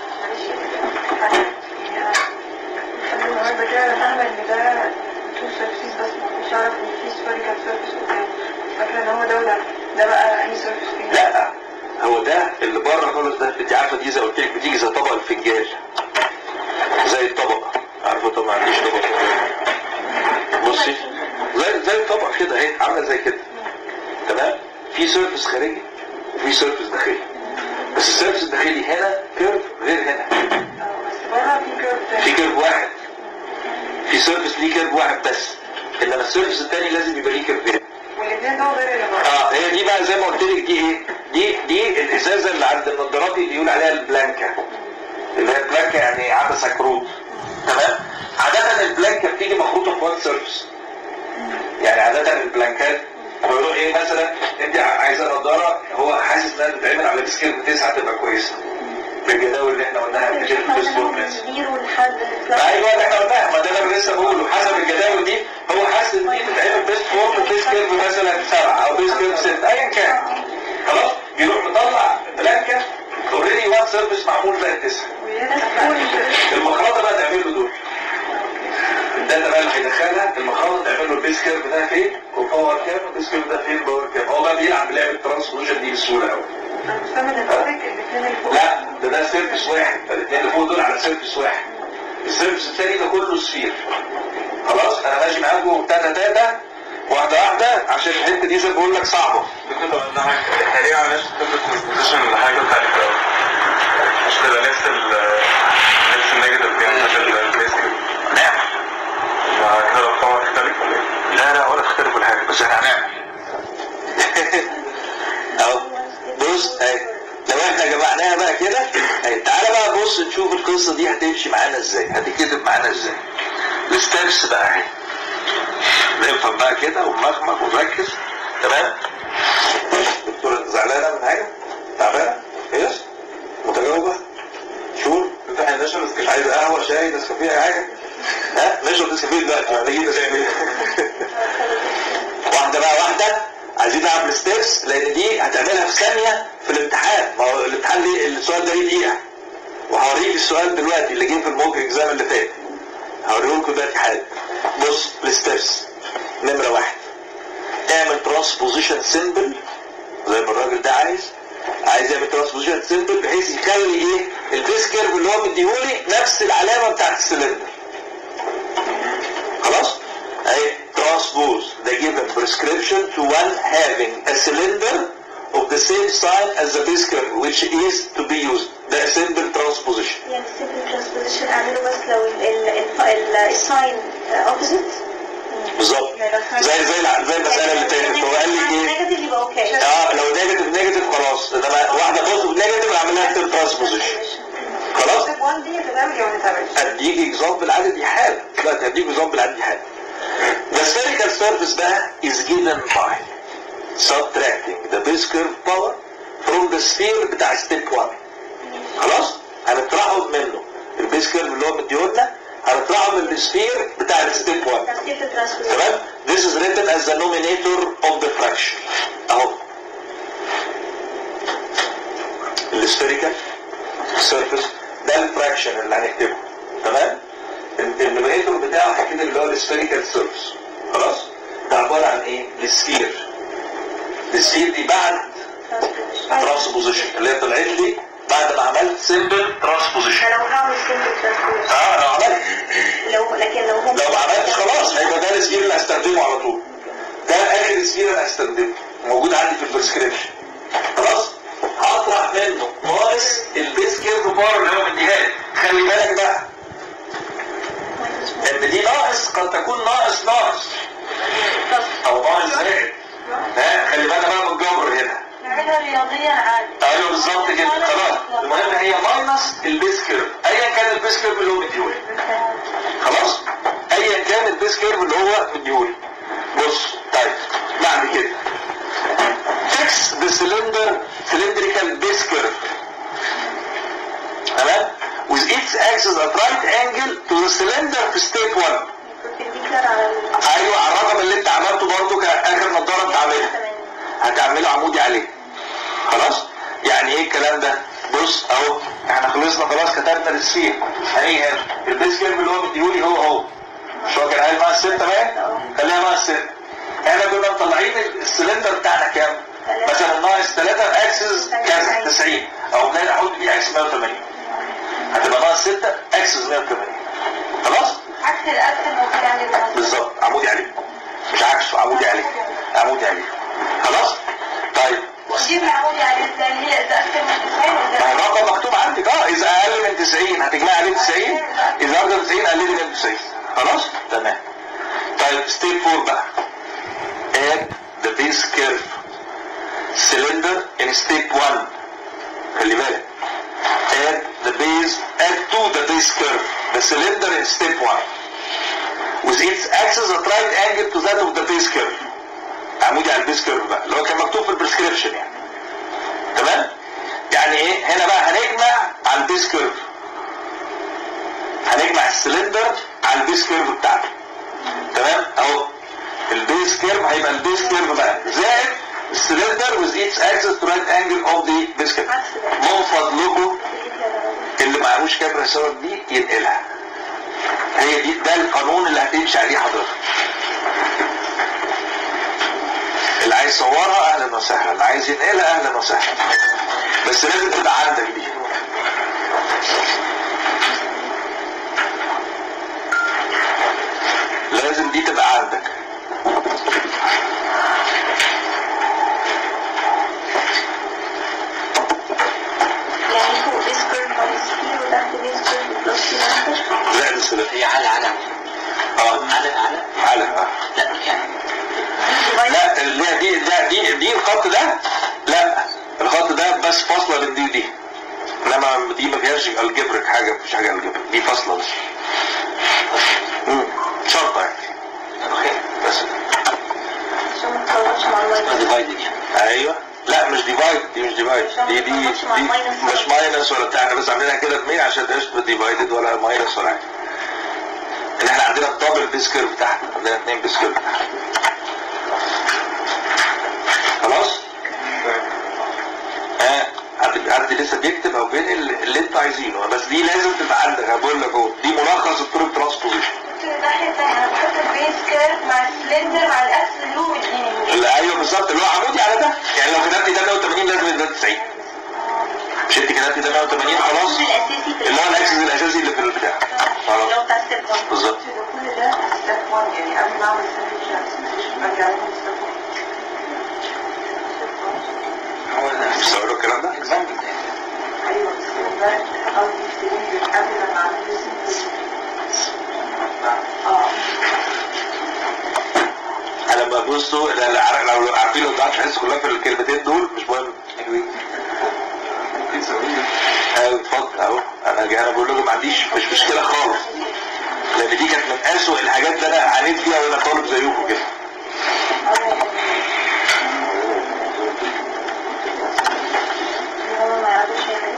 النهارده كده انا فاهمه ان ده تو سيرفيس بس ما كنتش اعرف ان في سفيريكال سيرفيس قدام فاكره ان هو ده وده ده بقى انهي سيرفيس فيه لا هو ده اللي بره خالص ده انت عارفه دي زي قلت لك بتيجي زي طبق الفنجان زي الطبق عارفه طبعا ما عنديش طبق بصي زي زي الطبق كده اهي عامله زي كده تمام في سيرفس خارجي وفي سيرفس داخلي بس السيرفس الداخلي هنا كيرف غير هنا بس بره في كيرف في تاني كيرف واحد في سيرفس ليه كيرف واحد بس انما السيرفس الثاني لازم يبقى ليه كيرفين والاثنين دول غير اللي بره اه هي دي بقى زي ما قلت لك دي ايه دي دي الازازه اللي عند النضارات اللي يقول عليها البلانكا اللي هي البلانكا يعني عدسه كروت تمام عاده البلانكا بتيجي مخروطه في وان سيرفس يعني عاده البلانكات بيقولوا ايه مثلا انت عايزه نضاره هو حاسس انها بتتعمل على ديسكيل بتسعه تبقى كويسه بالجداول اللي احنا قلناها قبل كده في الفيسبوك مثلا زيرو لحد ايوه اللي احنا قلناها ما ده انا لسه بقوله حسب الجداول دي هو حاسس ان دي تتعمل بيست فورم بيست كيرف مثلا سبعه او بيست كيرف ست ايا كان خلاص يروح مطلع بلانكا اوريدي وان سيرفيس معمول زي التسعه المخرطه بقى تعمل له دول الداتا بقى اللي هيدخلها المخرطه تعمل له البيس كيرف ده فين والباور كام والبيس كيرف ده فين الباور كام هو بقى بيلعب لعبه الترانسفورميشن دي بسهوله قوي انا مش فاهمه ان التورك الاثنين اللي فوق لا ده ده سيرفس واحد فالاثنين اللي فوق دول على سيرفس واحد السيرفس الثاني ده كله سفير خلاص انا ماشي معاكم تاتا تاتا واحده واحده عشان الحته دي زي ما بقول لك صعبه دكتور طب انا حاجة- احنا ليه ما عملناش البوزيشن اللي حاجه بتاعت الاول مش تبقى نفس ال نفس النيجاتيف كده بتاعت البيس نعم ما كده الارقام هتختلف ولا ايه؟ لا لا ولا اختلف ولا حاجه بس احنا هنعمل اهو بص اهي لو احنا جمعناها بقى كده اهي تعالى بقى بص نشوف القصه دي هتمشي معانا ازاي هتتكتب معانا ازاي الستبس بقى اهي نفهم بقى كده ونمخمخ ونركز تمام دكتور انت زعلانه من حاجه تعبانه يس متجاوبه شور انت 11 بس مش عايز قهوه شاي نسكافيه اي حاجه ها نشرب نسكافيه دلوقتي محتاجين نعمل ايه واحده بقى واحده عايزين نعمل الستبس لان دي هتعملها في ثانيه في الامتحان ما هو الامتحان ليه السؤال ده ليه دقيقه وهوريك السؤال دلوقتي اللي جه في الموك اكزام اللي فات هوريه لكم دلوقتي حالا بص الستبس نمره واحد اعمل ترانسبوزيشن سيمبل زي ما الراجل ده عايز عايز يعمل ترانسبوزيشن سيمبل بحيث يخلي ايه البيس كيرف اللي هو مديهولي نفس العلامه بتاعت السلندر خلاص اهي transpose the given prescription to one having a cylinder of the same sign as the base curve which is to be used ده simple transposition يعني simple transposition اعمله بس لو ال ال ال الساين اوبوزيت بالظبط زي زي الع- زي المساله اللي فاتت هو قال لي ايه نيجاتيف يبقى اوكي اه لو نيجاتيف نيجاتيف خلاص انما واحده بوزيتيف نيجاتيف اعمل لها تيب ترانسبوزيشن خلاص ستيب 1 دي هتتعمل ولا ما تتعملش؟ اديك اكزامبل عدد دي حاله دلوقتي هديك اكزامبل عدد دي حاله The spherical surface بقى is given by subtracting the base curve power from the sphere بتاع step 1 خلاص هنطرحه منه البيس كيرف اللي هو مديهولنا هنطرحه من السفير بتاع الستيب 1 تفسير الترانسبوزيشن تمام this is written as the nominator of the fraction اهو السفيريكال سيرفيس ده الفراكشن اللي هنكتبه تمام النومينيتور بتاعه هكتب اللي هو السفيريكال سيرفيس خلاص ده عباره عن ايه السفير السفير دي بعد ترانسبوزيشن اللي هي طلعت لي بعد ما عملت سيمبل ترانسبوزيشن لو هعمل سيمبل ترانسبوزيشن اه لو عملت لو لكن لو هم لو ما عملتش خلاص هيبقى ده السفير اللي هستخدمه على طول ده اخر السفير اللي هستخدمه موجود عندي في البريسكريبشن خلاص هطرح منه ناقص البيس كيرف بار اللي هو مديها لي خلي بالك بقى ان دي ناقص قد تكون ناقص ناقص او ناقص زائد ها خلي بالك بقى من الجبر هنا نعملها رياضيا عادي ايوه بالظبط كده خلاص المهم هي ماينس البيس كيرف ايا كان البيس كيرف اللي هو مديهولي خلاص ايا كان البيس كيرف اللي هو مديهولي بص طيب بعد كده fix the cylinder cylindrical base curve تمام with its axis at right angle to the cylinder في step 1 perpendicular على ال- ايوه على الرقم اللي انت عملته برضه كاخر نضاره انت عاملها هتعمله عمودي عليه خلاص يعني ايه الكلام ده بص اهو احنا خلصنا خلاص كتبنا السفير هنيجي هنا البيس كيرف اللي هو مديهولي هو هو مش هو كان قايل ناقص 6 بقى خليها ناقص 6 احنا كنا مطلعين السلندر بتاعنا كام مثلا ناقص 3 اكسس كذا 90 او بنلاقي نحط بيه اكس 180 هتبقى ناقص 6 اكسس 180 خلاص عكس الاكس الموجود عندي بالمنطقة. بالظبط عمودي عليه مش عكسه عمودي عليه عمودي عليه خلاص طيب وجيب عمودي عليه ازاي هي اذا اكثر من 90 ما وإذا- هو الرقم مكتوب عندك اه اذا اقل من 90 هتجمع عليه 90 اذا اكتر من 90 قللي من 90 خلاص تمام طيب ستيب 4 بقى add the base curve cylinder in step 1 خلي بالك add the base add to the base curve the cylinder in step 1 with its axis at right angle to that of the base curve عمودي على البيس كيرف بقى اللي هو كان مكتوب في البريسكريبشن يعني تمام يعني ايه هنا بقى هنجمع على البيس كيرف هنجمع السلندر على البيس كيرف بتاعته تمام اهو البيس كيرف هيبقى البيس كيرف بقى زائد السلندر with its axis to right angle of the base curve من فضلكم اللي معهوش كاميرا صور دي ينقلها هي دي ده القانون اللي هتمشي عليه حضرتك اللي عايز يصورها اهلا وسهلا اللي عايز ينقلها اهلا وسهلا بس لازم تبقى عندك دي لازم دي تبقى عندك يعني فوق بيس كيرف ماينس كي وتحت بيس كيرف بلس كي ماينس زائد السلندر هي على على اه على على على اه لا يعني لا اللي هي دي ده دي دي الخط ده لا الخط ده بس فاصله بين دي ودي انما دي ما فيهاش الجبرك حاجه مفيش حاجه الجبرك دي فاصله بس مم. شرطه يعني بس عشان ما تطولش مع الماينس ديفايدد يعني ايوه لا مش ديفايد دي مش ديفايد دي دي, دي مش ماينس ولا بتاع احنا بس عاملينها كده اتنين عشان تبقاش ديفايدد ولا ماينس ولا حاجه ان احنا عندنا الدبل بيس كيرف بتاعنا عندنا اثنين بيس كيرف خلاص ها حد حد لسه بيكتب او بين ال- اللي انتوا عايزينه بس دي لازم تبقى عندك انا بقول لك اهو دي ملخص الطرق ترانسبوزيشن الناحية التانية أنا بحط البيس كيرف مع السلندر مع الأكس اللو والديني اللي ايوه بالظبط اللي هو عمودي على ده يعني لو كتبت ده 180 لازم يبقى ده 90 مش انت كتبت ده 180 خلاص الأساسي في اللي هو الاكسس الاساسي اللي في البتاع اللي هو خلاص بتاع ستيب 1 بالظبط كل ده ستيب 1 يعني قبل ما اعمل سيرفيس ترانسفورميشن برجع لهم ستيب 1 مش هقول الكلام ده ايوه بس ده قصدي السلندر قبل ما اعمل اه انا لما بصوا لا- لا- لو عارفين لو تعرفش تحس كلها في الكلمتين دول مش مهم ايوه اتفضل اهو انا جاي انا بقول لكم ما عنديش مش مشكله خالص لان دي كانت من اسوء الحاجات اللي انا عانيت فيها وانا طالب زيكم كده هو ما يعرفش يعمل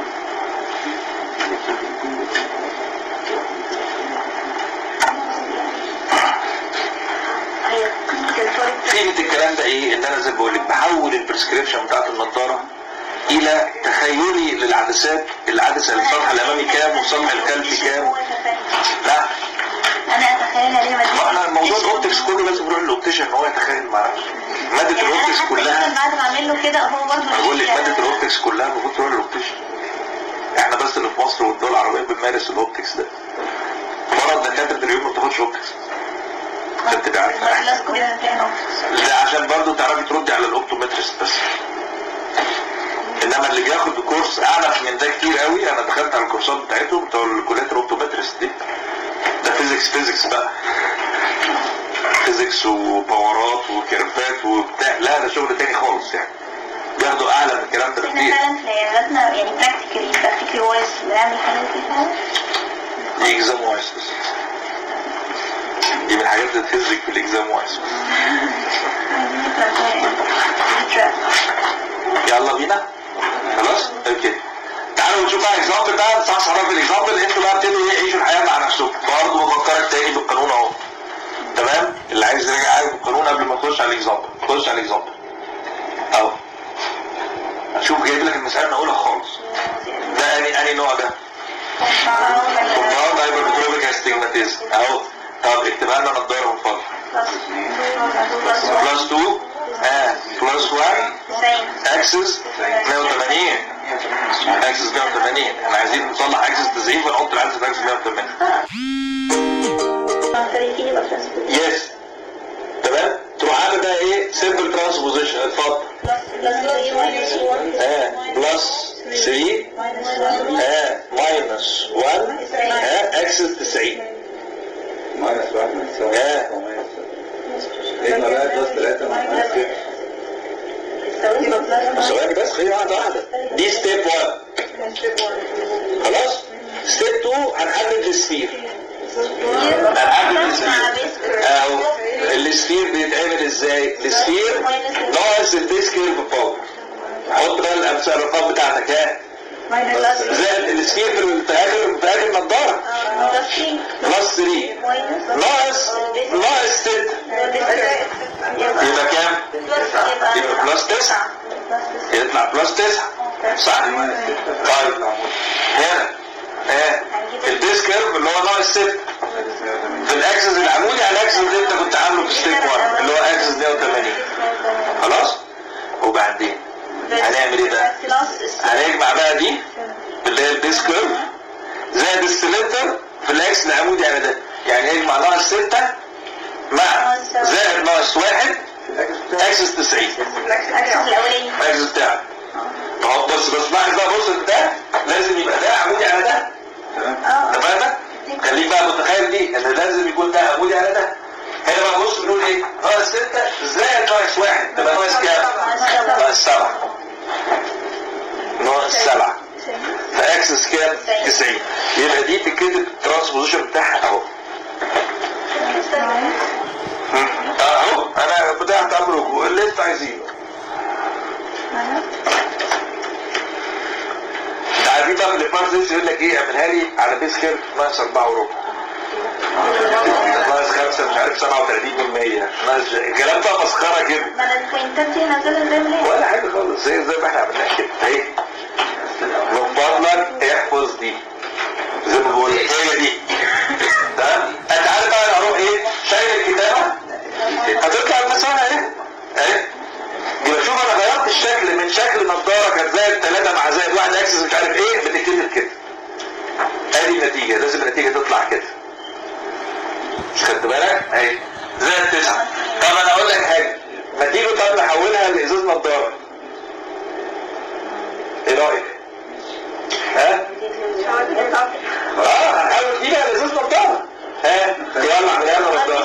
هي الفرق قيمه الكلام ده ايه ان انا زي ما بقول لك بحول البريسكريبشن بتاعت النضاره الى تخيلي للعدسات العدسه السطح الامامي كام والسطح الخلفي كام لا انا اتخيلها ليه ما انا موضوع الاوبتكس كله لازم نروح للاوبتيشن ان هو يتخيل مع نفسه ماده الاوبتكس كلها بعد ما اعمل له كده هو برضه انا بقول لك ماده الاوبتكس كلها المفروض تروح للاوبتيشن احنا بس اللي في مصر والدول العربيه بنمارس الاوبتكس ده مرض دكاتره اليوم ما بتاخدش اوبتكس عشان تبقى عارفه الناس كلها فاهمة ده عشان برضه تعرفي تردي على الاوبتومترست بس انما اللي بياخد كورس اعلى من ده كتير قوي انا دخلت على الكورسات بتاعتهم بتوع الكليات الاوبتومترست دي ده فيزيكس فيزيكس بقى فيزيكس وباورات وكيرفات وبتاع لا ده شغل تاني خالص يعني بياخدوا اعلى من الكلام ده احنا بكتير فعلا في عياداتنا يعني براكتيكالي براكتيكالي وايز بنعمل حاجات دي فعلا دي اكزام وايز بس دي من الحاجات اللي تهزك في الاكزام وايز يلا بينا خلاص اوكي تعالوا نشوف بقى اكزامبل بقى صح صح في الاكزامبل انتوا بقى ابتدوا ايه عيشوا الحياه مع نفسكم برضه بفكرك تاني بالقانون اهو تمام اللي عايز يراجع عارف القانون قبل ما نخش على الاكزامبل خش على الاكزامبل اهو شوف جايب لك المساله من اولها خالص ده اني اني نوع ده كومباوند هايبرمتروبيك استجماتيزم اهو طب اكتبها لنا نضاره من فضلك بلس 2 اه بلس 1 اكسس 180 اكسس 180 احنا عايزين نصلح اكسس 90 فنحط العدسه في اكسس 180 يس تمام تروح عامل بقى ايه سمبل ترانسبوزيشن اتفضل اه بلس 3 اه ماينس 1 اه اكسس 90 ماينس واحد من السبعة اه ايه بقى بلس ثلاثة ماينس ستة ثواني بس خلينا واحده واحده دي ستيب 1 خلاص ستيب 2 هنحدد السفير هنحدد السفير اهو السفير بيتعمل ازاي السفير ناقص البيس كيرف باور حط بقى الامثله الارقام بتاعتك ها زائد السفير في ال- في اخر في اخر النضاره بلس 3 ناقص ناقص 6 يبقى كام؟ يبقى بلس 9 يطلع بلس 9 صح؟ طيب هنا ها البيس كيرف اللي هو ناقص 6 في الاكسس العمودي على الاكسس اللي انت كنت عامله في ستيب 1 اللي هو اكسس 180 خلاص؟ وبعدين هنعمل ايه بقى؟ هنجمع بقى دي اللي هي البيس كيرف زائد السلندر في الاكس العمودي على ده يعني يجمع ناقص 6 مع زائد ناقص 1 اكسس 90 الاكسس بتاعك اهو بص بص لاحظ بقى بص ده لازم يبقى ده عمودي على ده اتفقنا؟ خليك بقى متخيل دي ان لازم يكون ده عمودي على ده هنا بقى بص بنقول ايه؟ ناقص 6 زائد ناقص 1 تبقى ناقص كام؟ ناقص 7 ناقص 7 فاكسس كام؟ 90 يبقى دي تكتب الترانسبوزيشن بتاعها اهو اهو انا فتحت امركم اللي انتوا عايزينه انت عارفين طب اللي في مارس يقول لك ايه اعملها لي على بيس كيرف ناقص 4 وربع ناقص 5 مش عارف 37 من 100 ناقص الكلام ده مسخره كده ما انا البوينتات دي نازله زي ما هي ولا حاجه خالص زي زي ما احنا عملناها كده اهي من فضلك احفظ دي زي ما بقول لك هي دي تمام انت عارف بقى انا هروح ايه شايل الكتابه هتطلع المسألة اهي اهي يبقى شوف انا غيرت الشكل من شكل نظاره كانت زائد 3 مع زائد 1 اكسس مش عارف ايه بتتكتب كده ادي النتيجه لازم النتيجه تطلع كده مش خدت بالك اهي زائد 9 طب انا اقول لك حاجه ما تيجي طب نحولها لازاز نظاره ايه رايك؟ ها؟ اه هنحول فيها لازاز نظاره ها يلا اعملها لنا نظاره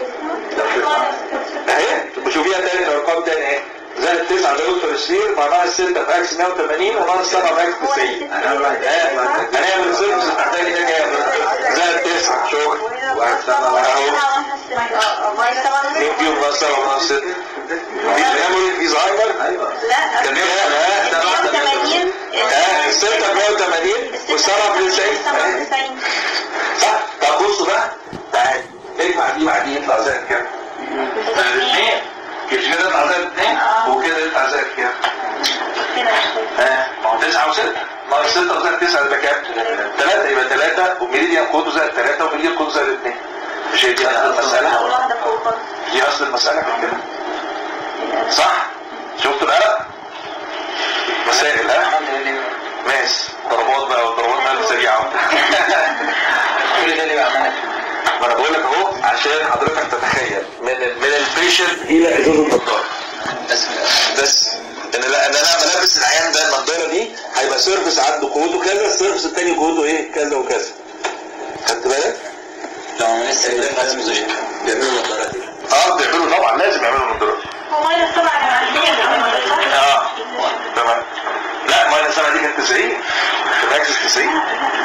اهي شوفيها تاني الارقام تاني اهي زائد 9 ده دكتور السرير مع ناقص 6 في اكس 180 وناقص 7 في اكس 90 هنعمل صفر محتاج تاني كام؟ زائد 9 شكرا اهو مين فيهم ناقص 7 وناقص 6 في ميموري في زهايمر لا كان فيها لا 180 ها 6 في 180 و7 في 90 صح طب بصوا بقى تعالى اجمع دي مع دي يطلع زائد كام؟ زائد 2 مش كده يطلع زائد 2 وكده يطلع زائد كام؟ ها ما هو 9 و6 ناقص 6 وزائد 9 يبقى كام؟ 3 يبقى 3 وميريديان كوده زائد 3 وميريديان كوده زائد 2 مش هي دي اصل اول المسألة؟ واحده فوق خالص دي اصل المسألة كان كده صح؟ شفتوا القلق؟ مسائل ها؟ ماس ضربات بقى وضربات قلب سريعة كل ده اللي بعملها ما انا بقول لك اهو عشان حضرتك تتخيل من من البيشنت الى ازاز النضاره بس بس ان لا ان انا بلبس العيان ده النضاره دي هيبقى سيرفس عنده قوته كذا السيرفس التاني قوته ايه كذا وكذا خدت بالك؟ لو انا لسه قدام لازم بيعملوا النظارات دي اه بيعملوا طبعا لازم يعملوا نضاره هو ماينس طبعا اه تمام لا ماينس سنه دي كانت 90 في الاكسس 90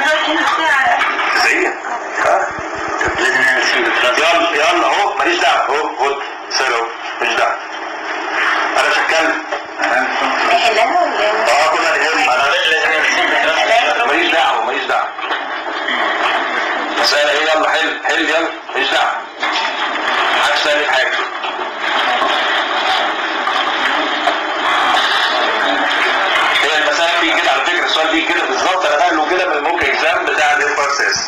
90 اه لازم نعمل سيمتراس يلا يلا اهو ماليش دعوه اهو خد سهل اهو ماليش دعوه انا مش هتكلم نحلها ولا ايه؟ اه كنا نهم انا لازم نعمل سيمتراس ماليش دعوه ماليش دعوه مسألة ايه يلا حل حل يلا ماليش دعوه محدش تعمل حاجه هي المسألة بيجي كده على فكرة السؤال بيجي كده بالظبط انا نقله كده من الموك اكزام بتاع الانفرسيس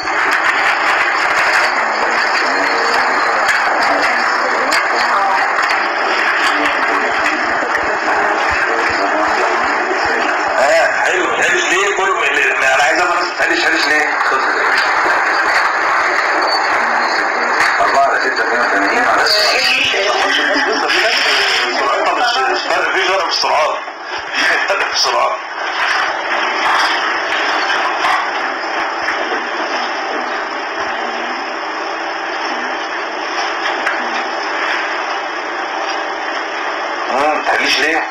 اه حلو حلش ليه كل اللي- انا عايز افهم بس حلش حلش ليه أربعة على ستة اتنين وثمانين بس سرعتها مش مش فرق في فرق في السرعات فرق في السرعات امم تحليش ليه؟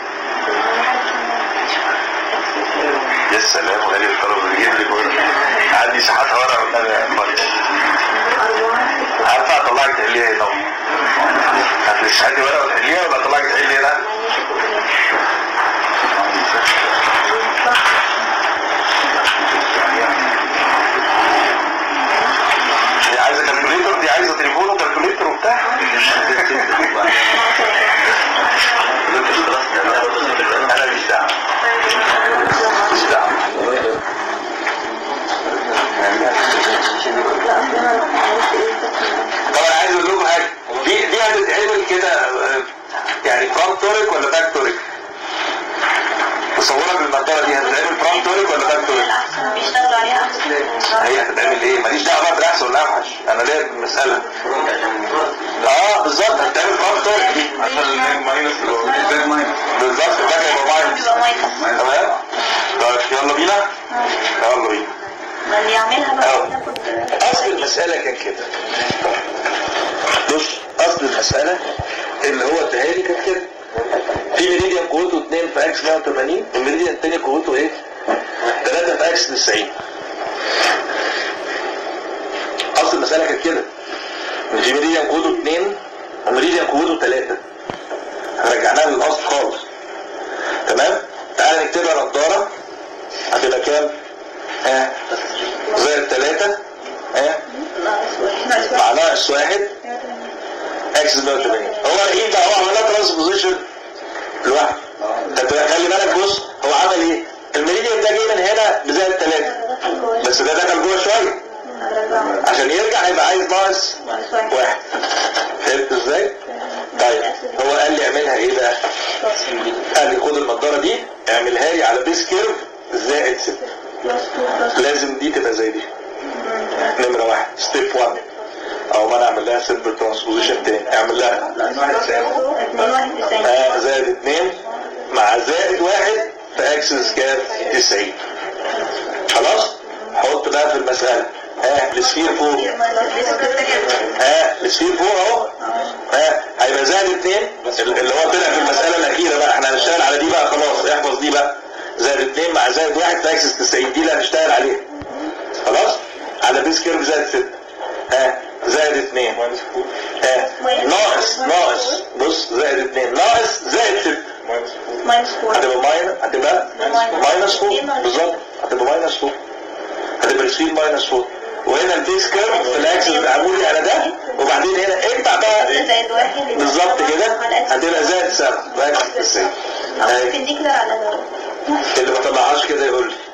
يا سلام غالي الطلب بيجيب لي كل عندي ساعات ورق قدامي يا أخوان. عارفه اطلعك تحليها هنا هتمش عندي ورقه وتحليها ولا اطلعك تحلي هنا؟ هي عايزه كالكوليتر دي عايزه تليفون وكالكوليتر وبتاع انا مش دعوه مش دعوه طب انا عايز اقول لكم حاجه دي دي هتتعمل كده آه، يعني فرونت توريك ولا باك توريك؟ تصورك بالنضاره دي هتتعمل فرونت توريك ولا باك توريك؟ بيشتغلوا عليها احسن هي هتتعمل ايه؟ ماليش دعوه بقى بالاحسن ولا اوحش انا ليا المساله اه بالظبط هتتعمل فرونت توريك دي عشان الناج ماينس الباك ماينس بالظبط الباك هيبقى ماينس بيبقى ماينس تمام؟ طيب يلا بينا يلا بينا ما اللي يعملها أو. بقى تاخد اصل المسألة كان كده بص اصل المسألة اللي هو اداها لي كانت كده في ميريديان قوته 2 في اكس 180 والميريديان التاني قوته ايه 3 في اكس 90 اصل المسألة كانت كده إن في ميريديان قوته 2 وميريديان قوته 3 رجعناها للاصل خالص تمام تعالى نكتبها نضارة هتبقى كام؟ ها زائد 3 ها ناقص مع واحد ناقص واحد اكسس 180 هو الايه بقى هو عملها ترانسبوزيشن لوحده طب خلي بالك بص هو عمل ايه الميريديان ده جه من هنا بزائد 3 بس ده دخل جوه شويه عشان يرجع هيبقى عايز ناقص ناقص واحد واحد فهمت ازاي؟ طيب هو قال لي اعملها ايه بقى؟ قال لي خد النضاره دي اعملها لي على بيس كيرف زائد 6 بلس 2 بلس لازم دي تبقى زي دي نمرة واحد ستيب 1 او ما انا اعمل لها سمبل ترانسبوزيشن تاني اعمل لها اتنين واحد تسعين آه زائد 2 مع زائد واحد في اكسس كام 90 خلاص حط بقى في المسألة ها السفير فوق ها السفير فوق اهو ها هيبقى زائد 2 اللي هو طلع في المسألة الأخيرة بقى احنا هنشتغل على دي بقى خلاص احفظ دي بقى زائد 2 مع زائد واحد في اكسس 90 دي اللي هنشتغل عليها خلاص على بيس كيرف زائد 6 ها زائد 2 ها ناقص ناقص بص زائد 2 ناقص زائد 6 ماينس 4 هتبقى ماينس هتبقى ماينس 4 بالظبط هتبقى ماينس 4 هتبقى السفير ماينس 4 وهنا البيس كيرف في الاكسس العمودي على ده وبعدين هنا اجمع بقى زائد واحد يبقى بالظبط كده على إكس. هتبقى زائد 7 باكس 90 أو أهي. ممكن دي كده على ده اللي ما طلعهاش كده يقول لي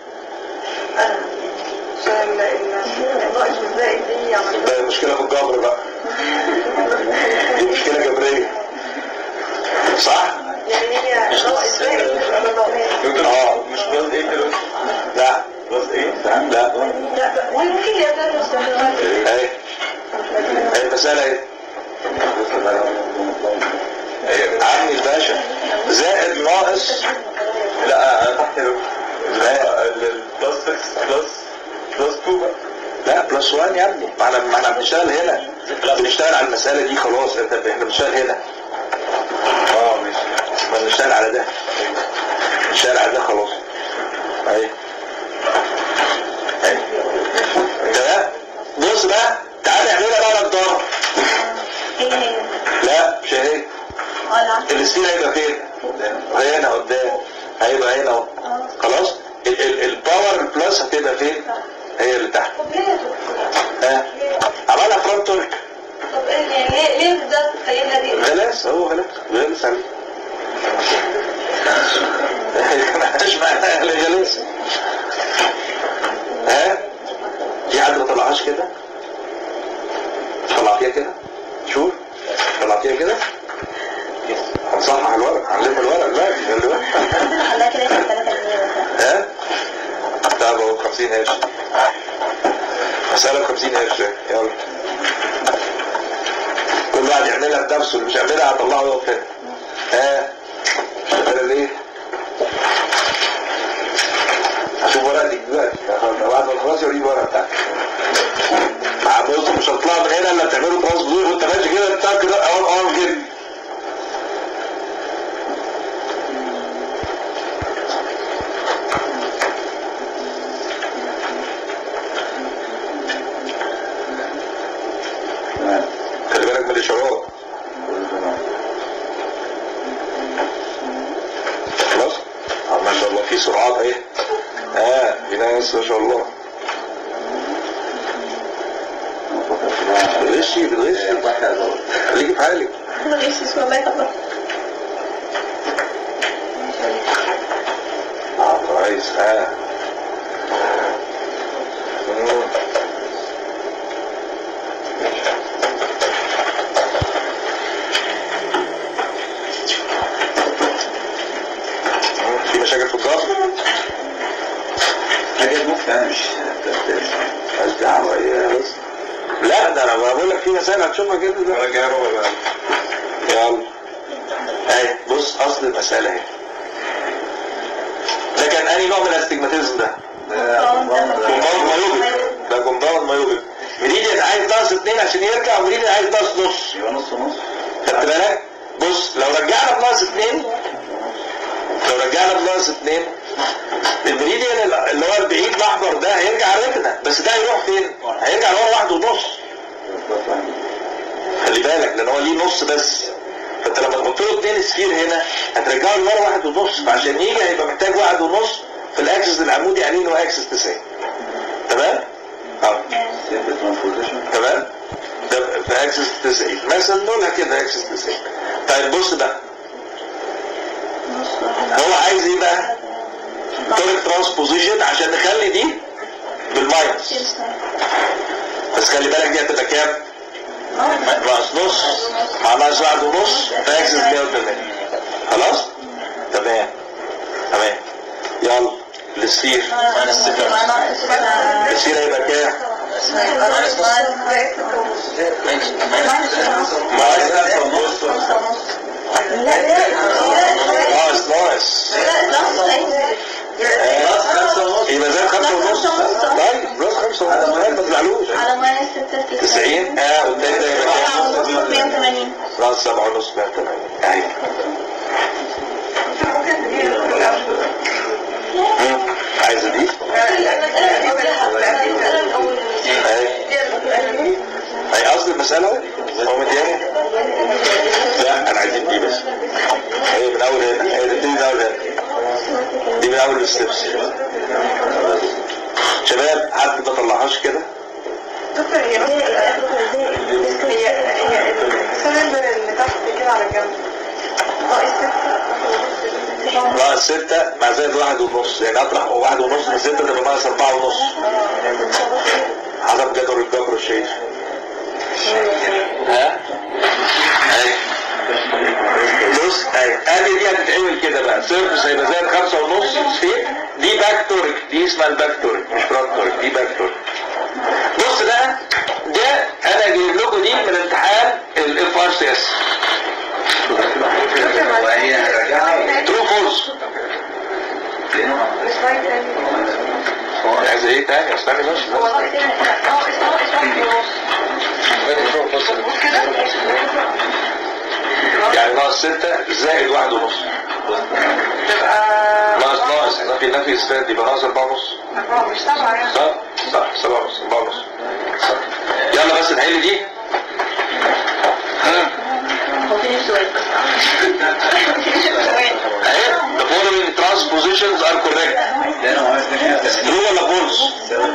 عشان الناقص والزائد دي عملت ده مشكلة في الجبر بقى دي مشكلة جبرية صح؟ يعني هي ناقص زائد اه مش بلس ايه كده لا بلس ايه لا ممكن يقدر يستخدمها اهي اهي المسألة اهي عمي الباشا زائد ناقص لا انا تحت البلس 6 بلس بلس 2 بقى لا بلس 1 يا ابني ما احنا ما احنا بنشتغل هنا بنشتغل على المسألة دي خلاص انت احنا بنشتغل هنا اه ماشي ما بنشتغل على ده بنشتغل على ده خلاص اهي اهي تمام بص بقى تعالى اعملها بقى نضاره هي هي لا مش اهي اه العشرة السفير هيبقى فين؟ هنا قدام هيبقى هنا اهو خلاص ال- ال- الباور البلس هتبقى فين؟ هي اللي تحت طب ليه يا دكتور؟ ها عملها فرونت تورك طب ايه يعني ليه ليه بالذات تخيلها دي؟ غلاس هو غلاس غلاس عليه مش معناها غلاس ها في حد ما طلعهاش كده طلعتيها كده شوف طلعتيها كده هنصحح الورق هنلم الورق لا خلي بالك عندنا حلها كده يبقى 3 جنيه مثلا ها طب اهو 50 قرش مسألة ب 50 قرش يلا كل واحد يعملها بنفسه اللي مش يعملها هطلعه يقف هنا ها شغالة ليه؟ هشوف ورقتك دلوقتي بعد ما نخلص يوريني الورقة بتاعتك مع بص مش هتطلع من هنا الا بتعمله ترانسبوزيشن وانت ماشي كده بتاع كده اول اول كده خلي بالك من الاشارات خلاص آه، ما شاء الله في سرعات اهي اه في ناس ما شاء الله بتغشي بتغشي خليكي في حالك ما غشش والله طب اه كويس اه مم. في مشاكل في الضغط؟ حاجات ممكن انا مش مش دعوة يا بس لا ده انا بقول لك في مسائل هتشوفها كده ده انا جاي ربع بقى يلا اهي بص اصل المسألة اهي ده كان انهي نوع من الاستجماتيزم ده؟ كومباوند مايوبيك ده كومباوند مايوبيك مريديان عايز ناقص اتنين عشان يرجع ومريديان عايز ناقص نص يبقى نص ونص خدت بالك؟ بص لو رجعنا بناقص اتنين لو رجعنا بناقص اتنين المريديان اللي هو البعيد الاحمر ده هيرجع ركنه بس ده هيروح فين؟ هيرجع لورا واحد ونص خلي بالك لان هو ليه نص بس فانت لما تحط له اتنين سفير هنا هترجعه لورا واحد ونص فعشان يجي هيبقى محتاج واحد ونص في الاكسس العمودي عليه اللي هو اكسس 90 تمام؟ اه تمام ده في اكسس 90 مثلا نقولها كده اكسس 90 طيب بص بقى هو عايز ايه بقى تورك ترانسبوزيشن عشان نخلي دي بالماينس بس خلي بالك دي هتبقى كام ناقص نص مع ناقص واحد ونص في اكسس 180 خلاص تمام تمام يلا السفير السفير هيبقى كام ناقص ناقص يبقى زي خمسة ونص طيب بلس خمسة ونص ما تزعلوش على ماينس ستة 90 اه والتاني ده يبقى كام؟ 180 ناقص سبعة ونص 180 ايوه مم. عايزة دي؟ اهي هي اصل المسألة هو مدياني لا انا عايزين دي بس هي من اول هنا هي دي من اول هنا دي من اول الستبس شباب حد ما طلعهاش كده دكتور هي بس هي هي السلندر اللي تحت كده على الجنب ناقص ستة ناقص ستة مع زائد واحد ونص يعني اطرح واحد ونص من ستة تبقى ناقص اربعة ونص حسب جدول الجبر الشهير ها؟ اهي بص اهي ادي دي هتتعمل كده بقى سيرفس هيبقى زائد خمسة ونص سفير دي باك تورك دي اسمها الباك تورك مش فرونت تورك دي باك تورك بص بقى ده انا جايب لكم دي من امتحان الاف ار سي اس ترو فولس السلايد تاني عايز ايه تاني استني بس هو ناقص ناقص ناقص واحد ونص كده يعني ناقص ستة زائد واحد ونص تبقى ناقص ناقص في نفي اثبات يبقى ناقص اربعة ونص أربعة مش سبعة يعني صح صح سبعة ونص اربعة ونص صح. يلا بس نحل دي ها اهي the following transpositions are correct true ولا false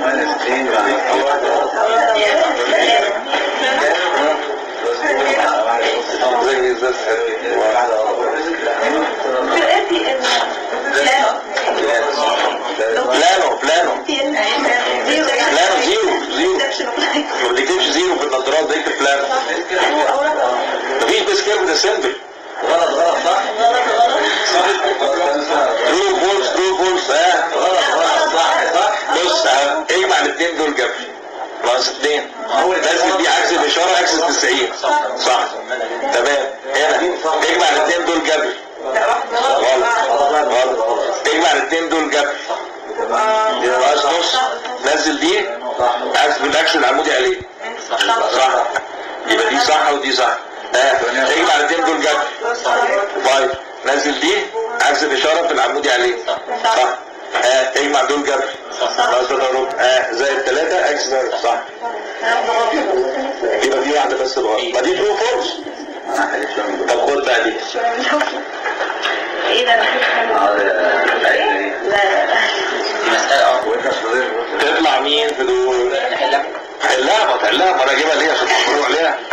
زي زي بلانو بلانو بلانو زيرو زيرو ما بتكتبش زيرو في النظارات ده يكتب بلانو مفيش بس كده بتسندل غلط غلط صح؟ ترو فولس ترو فولس ها غلط غلط صح صح؟ بص ها، اجمع الاثنين دول جنب ناقص اثنين لازم دي عكس الاشاره عكس ال 90 صح تمام هنا اجمع الاثنين دول جنب غلط غلط اجمع الاثنين دول جنب دي ناقص نص نزل دي عكس بالاكشن العمودي عليه صح يبقى دي صح ودي صح ها اجمع الاثنين دول جنب طيب نزل دي عكس الاشاره في العمودي عليه صح ها اجمع دول جبر ناقص تضارب ها زائد ثلاثة اكس زائد صح يبقى في واحدة بس الغلط ما دي ترو فورس طب خد بقى دي ايه ده لا دي مسألة اه تطلع مين في دول نحلها حلها ما تحلها ما انا اجيبها ليه عشان تقولوا عليها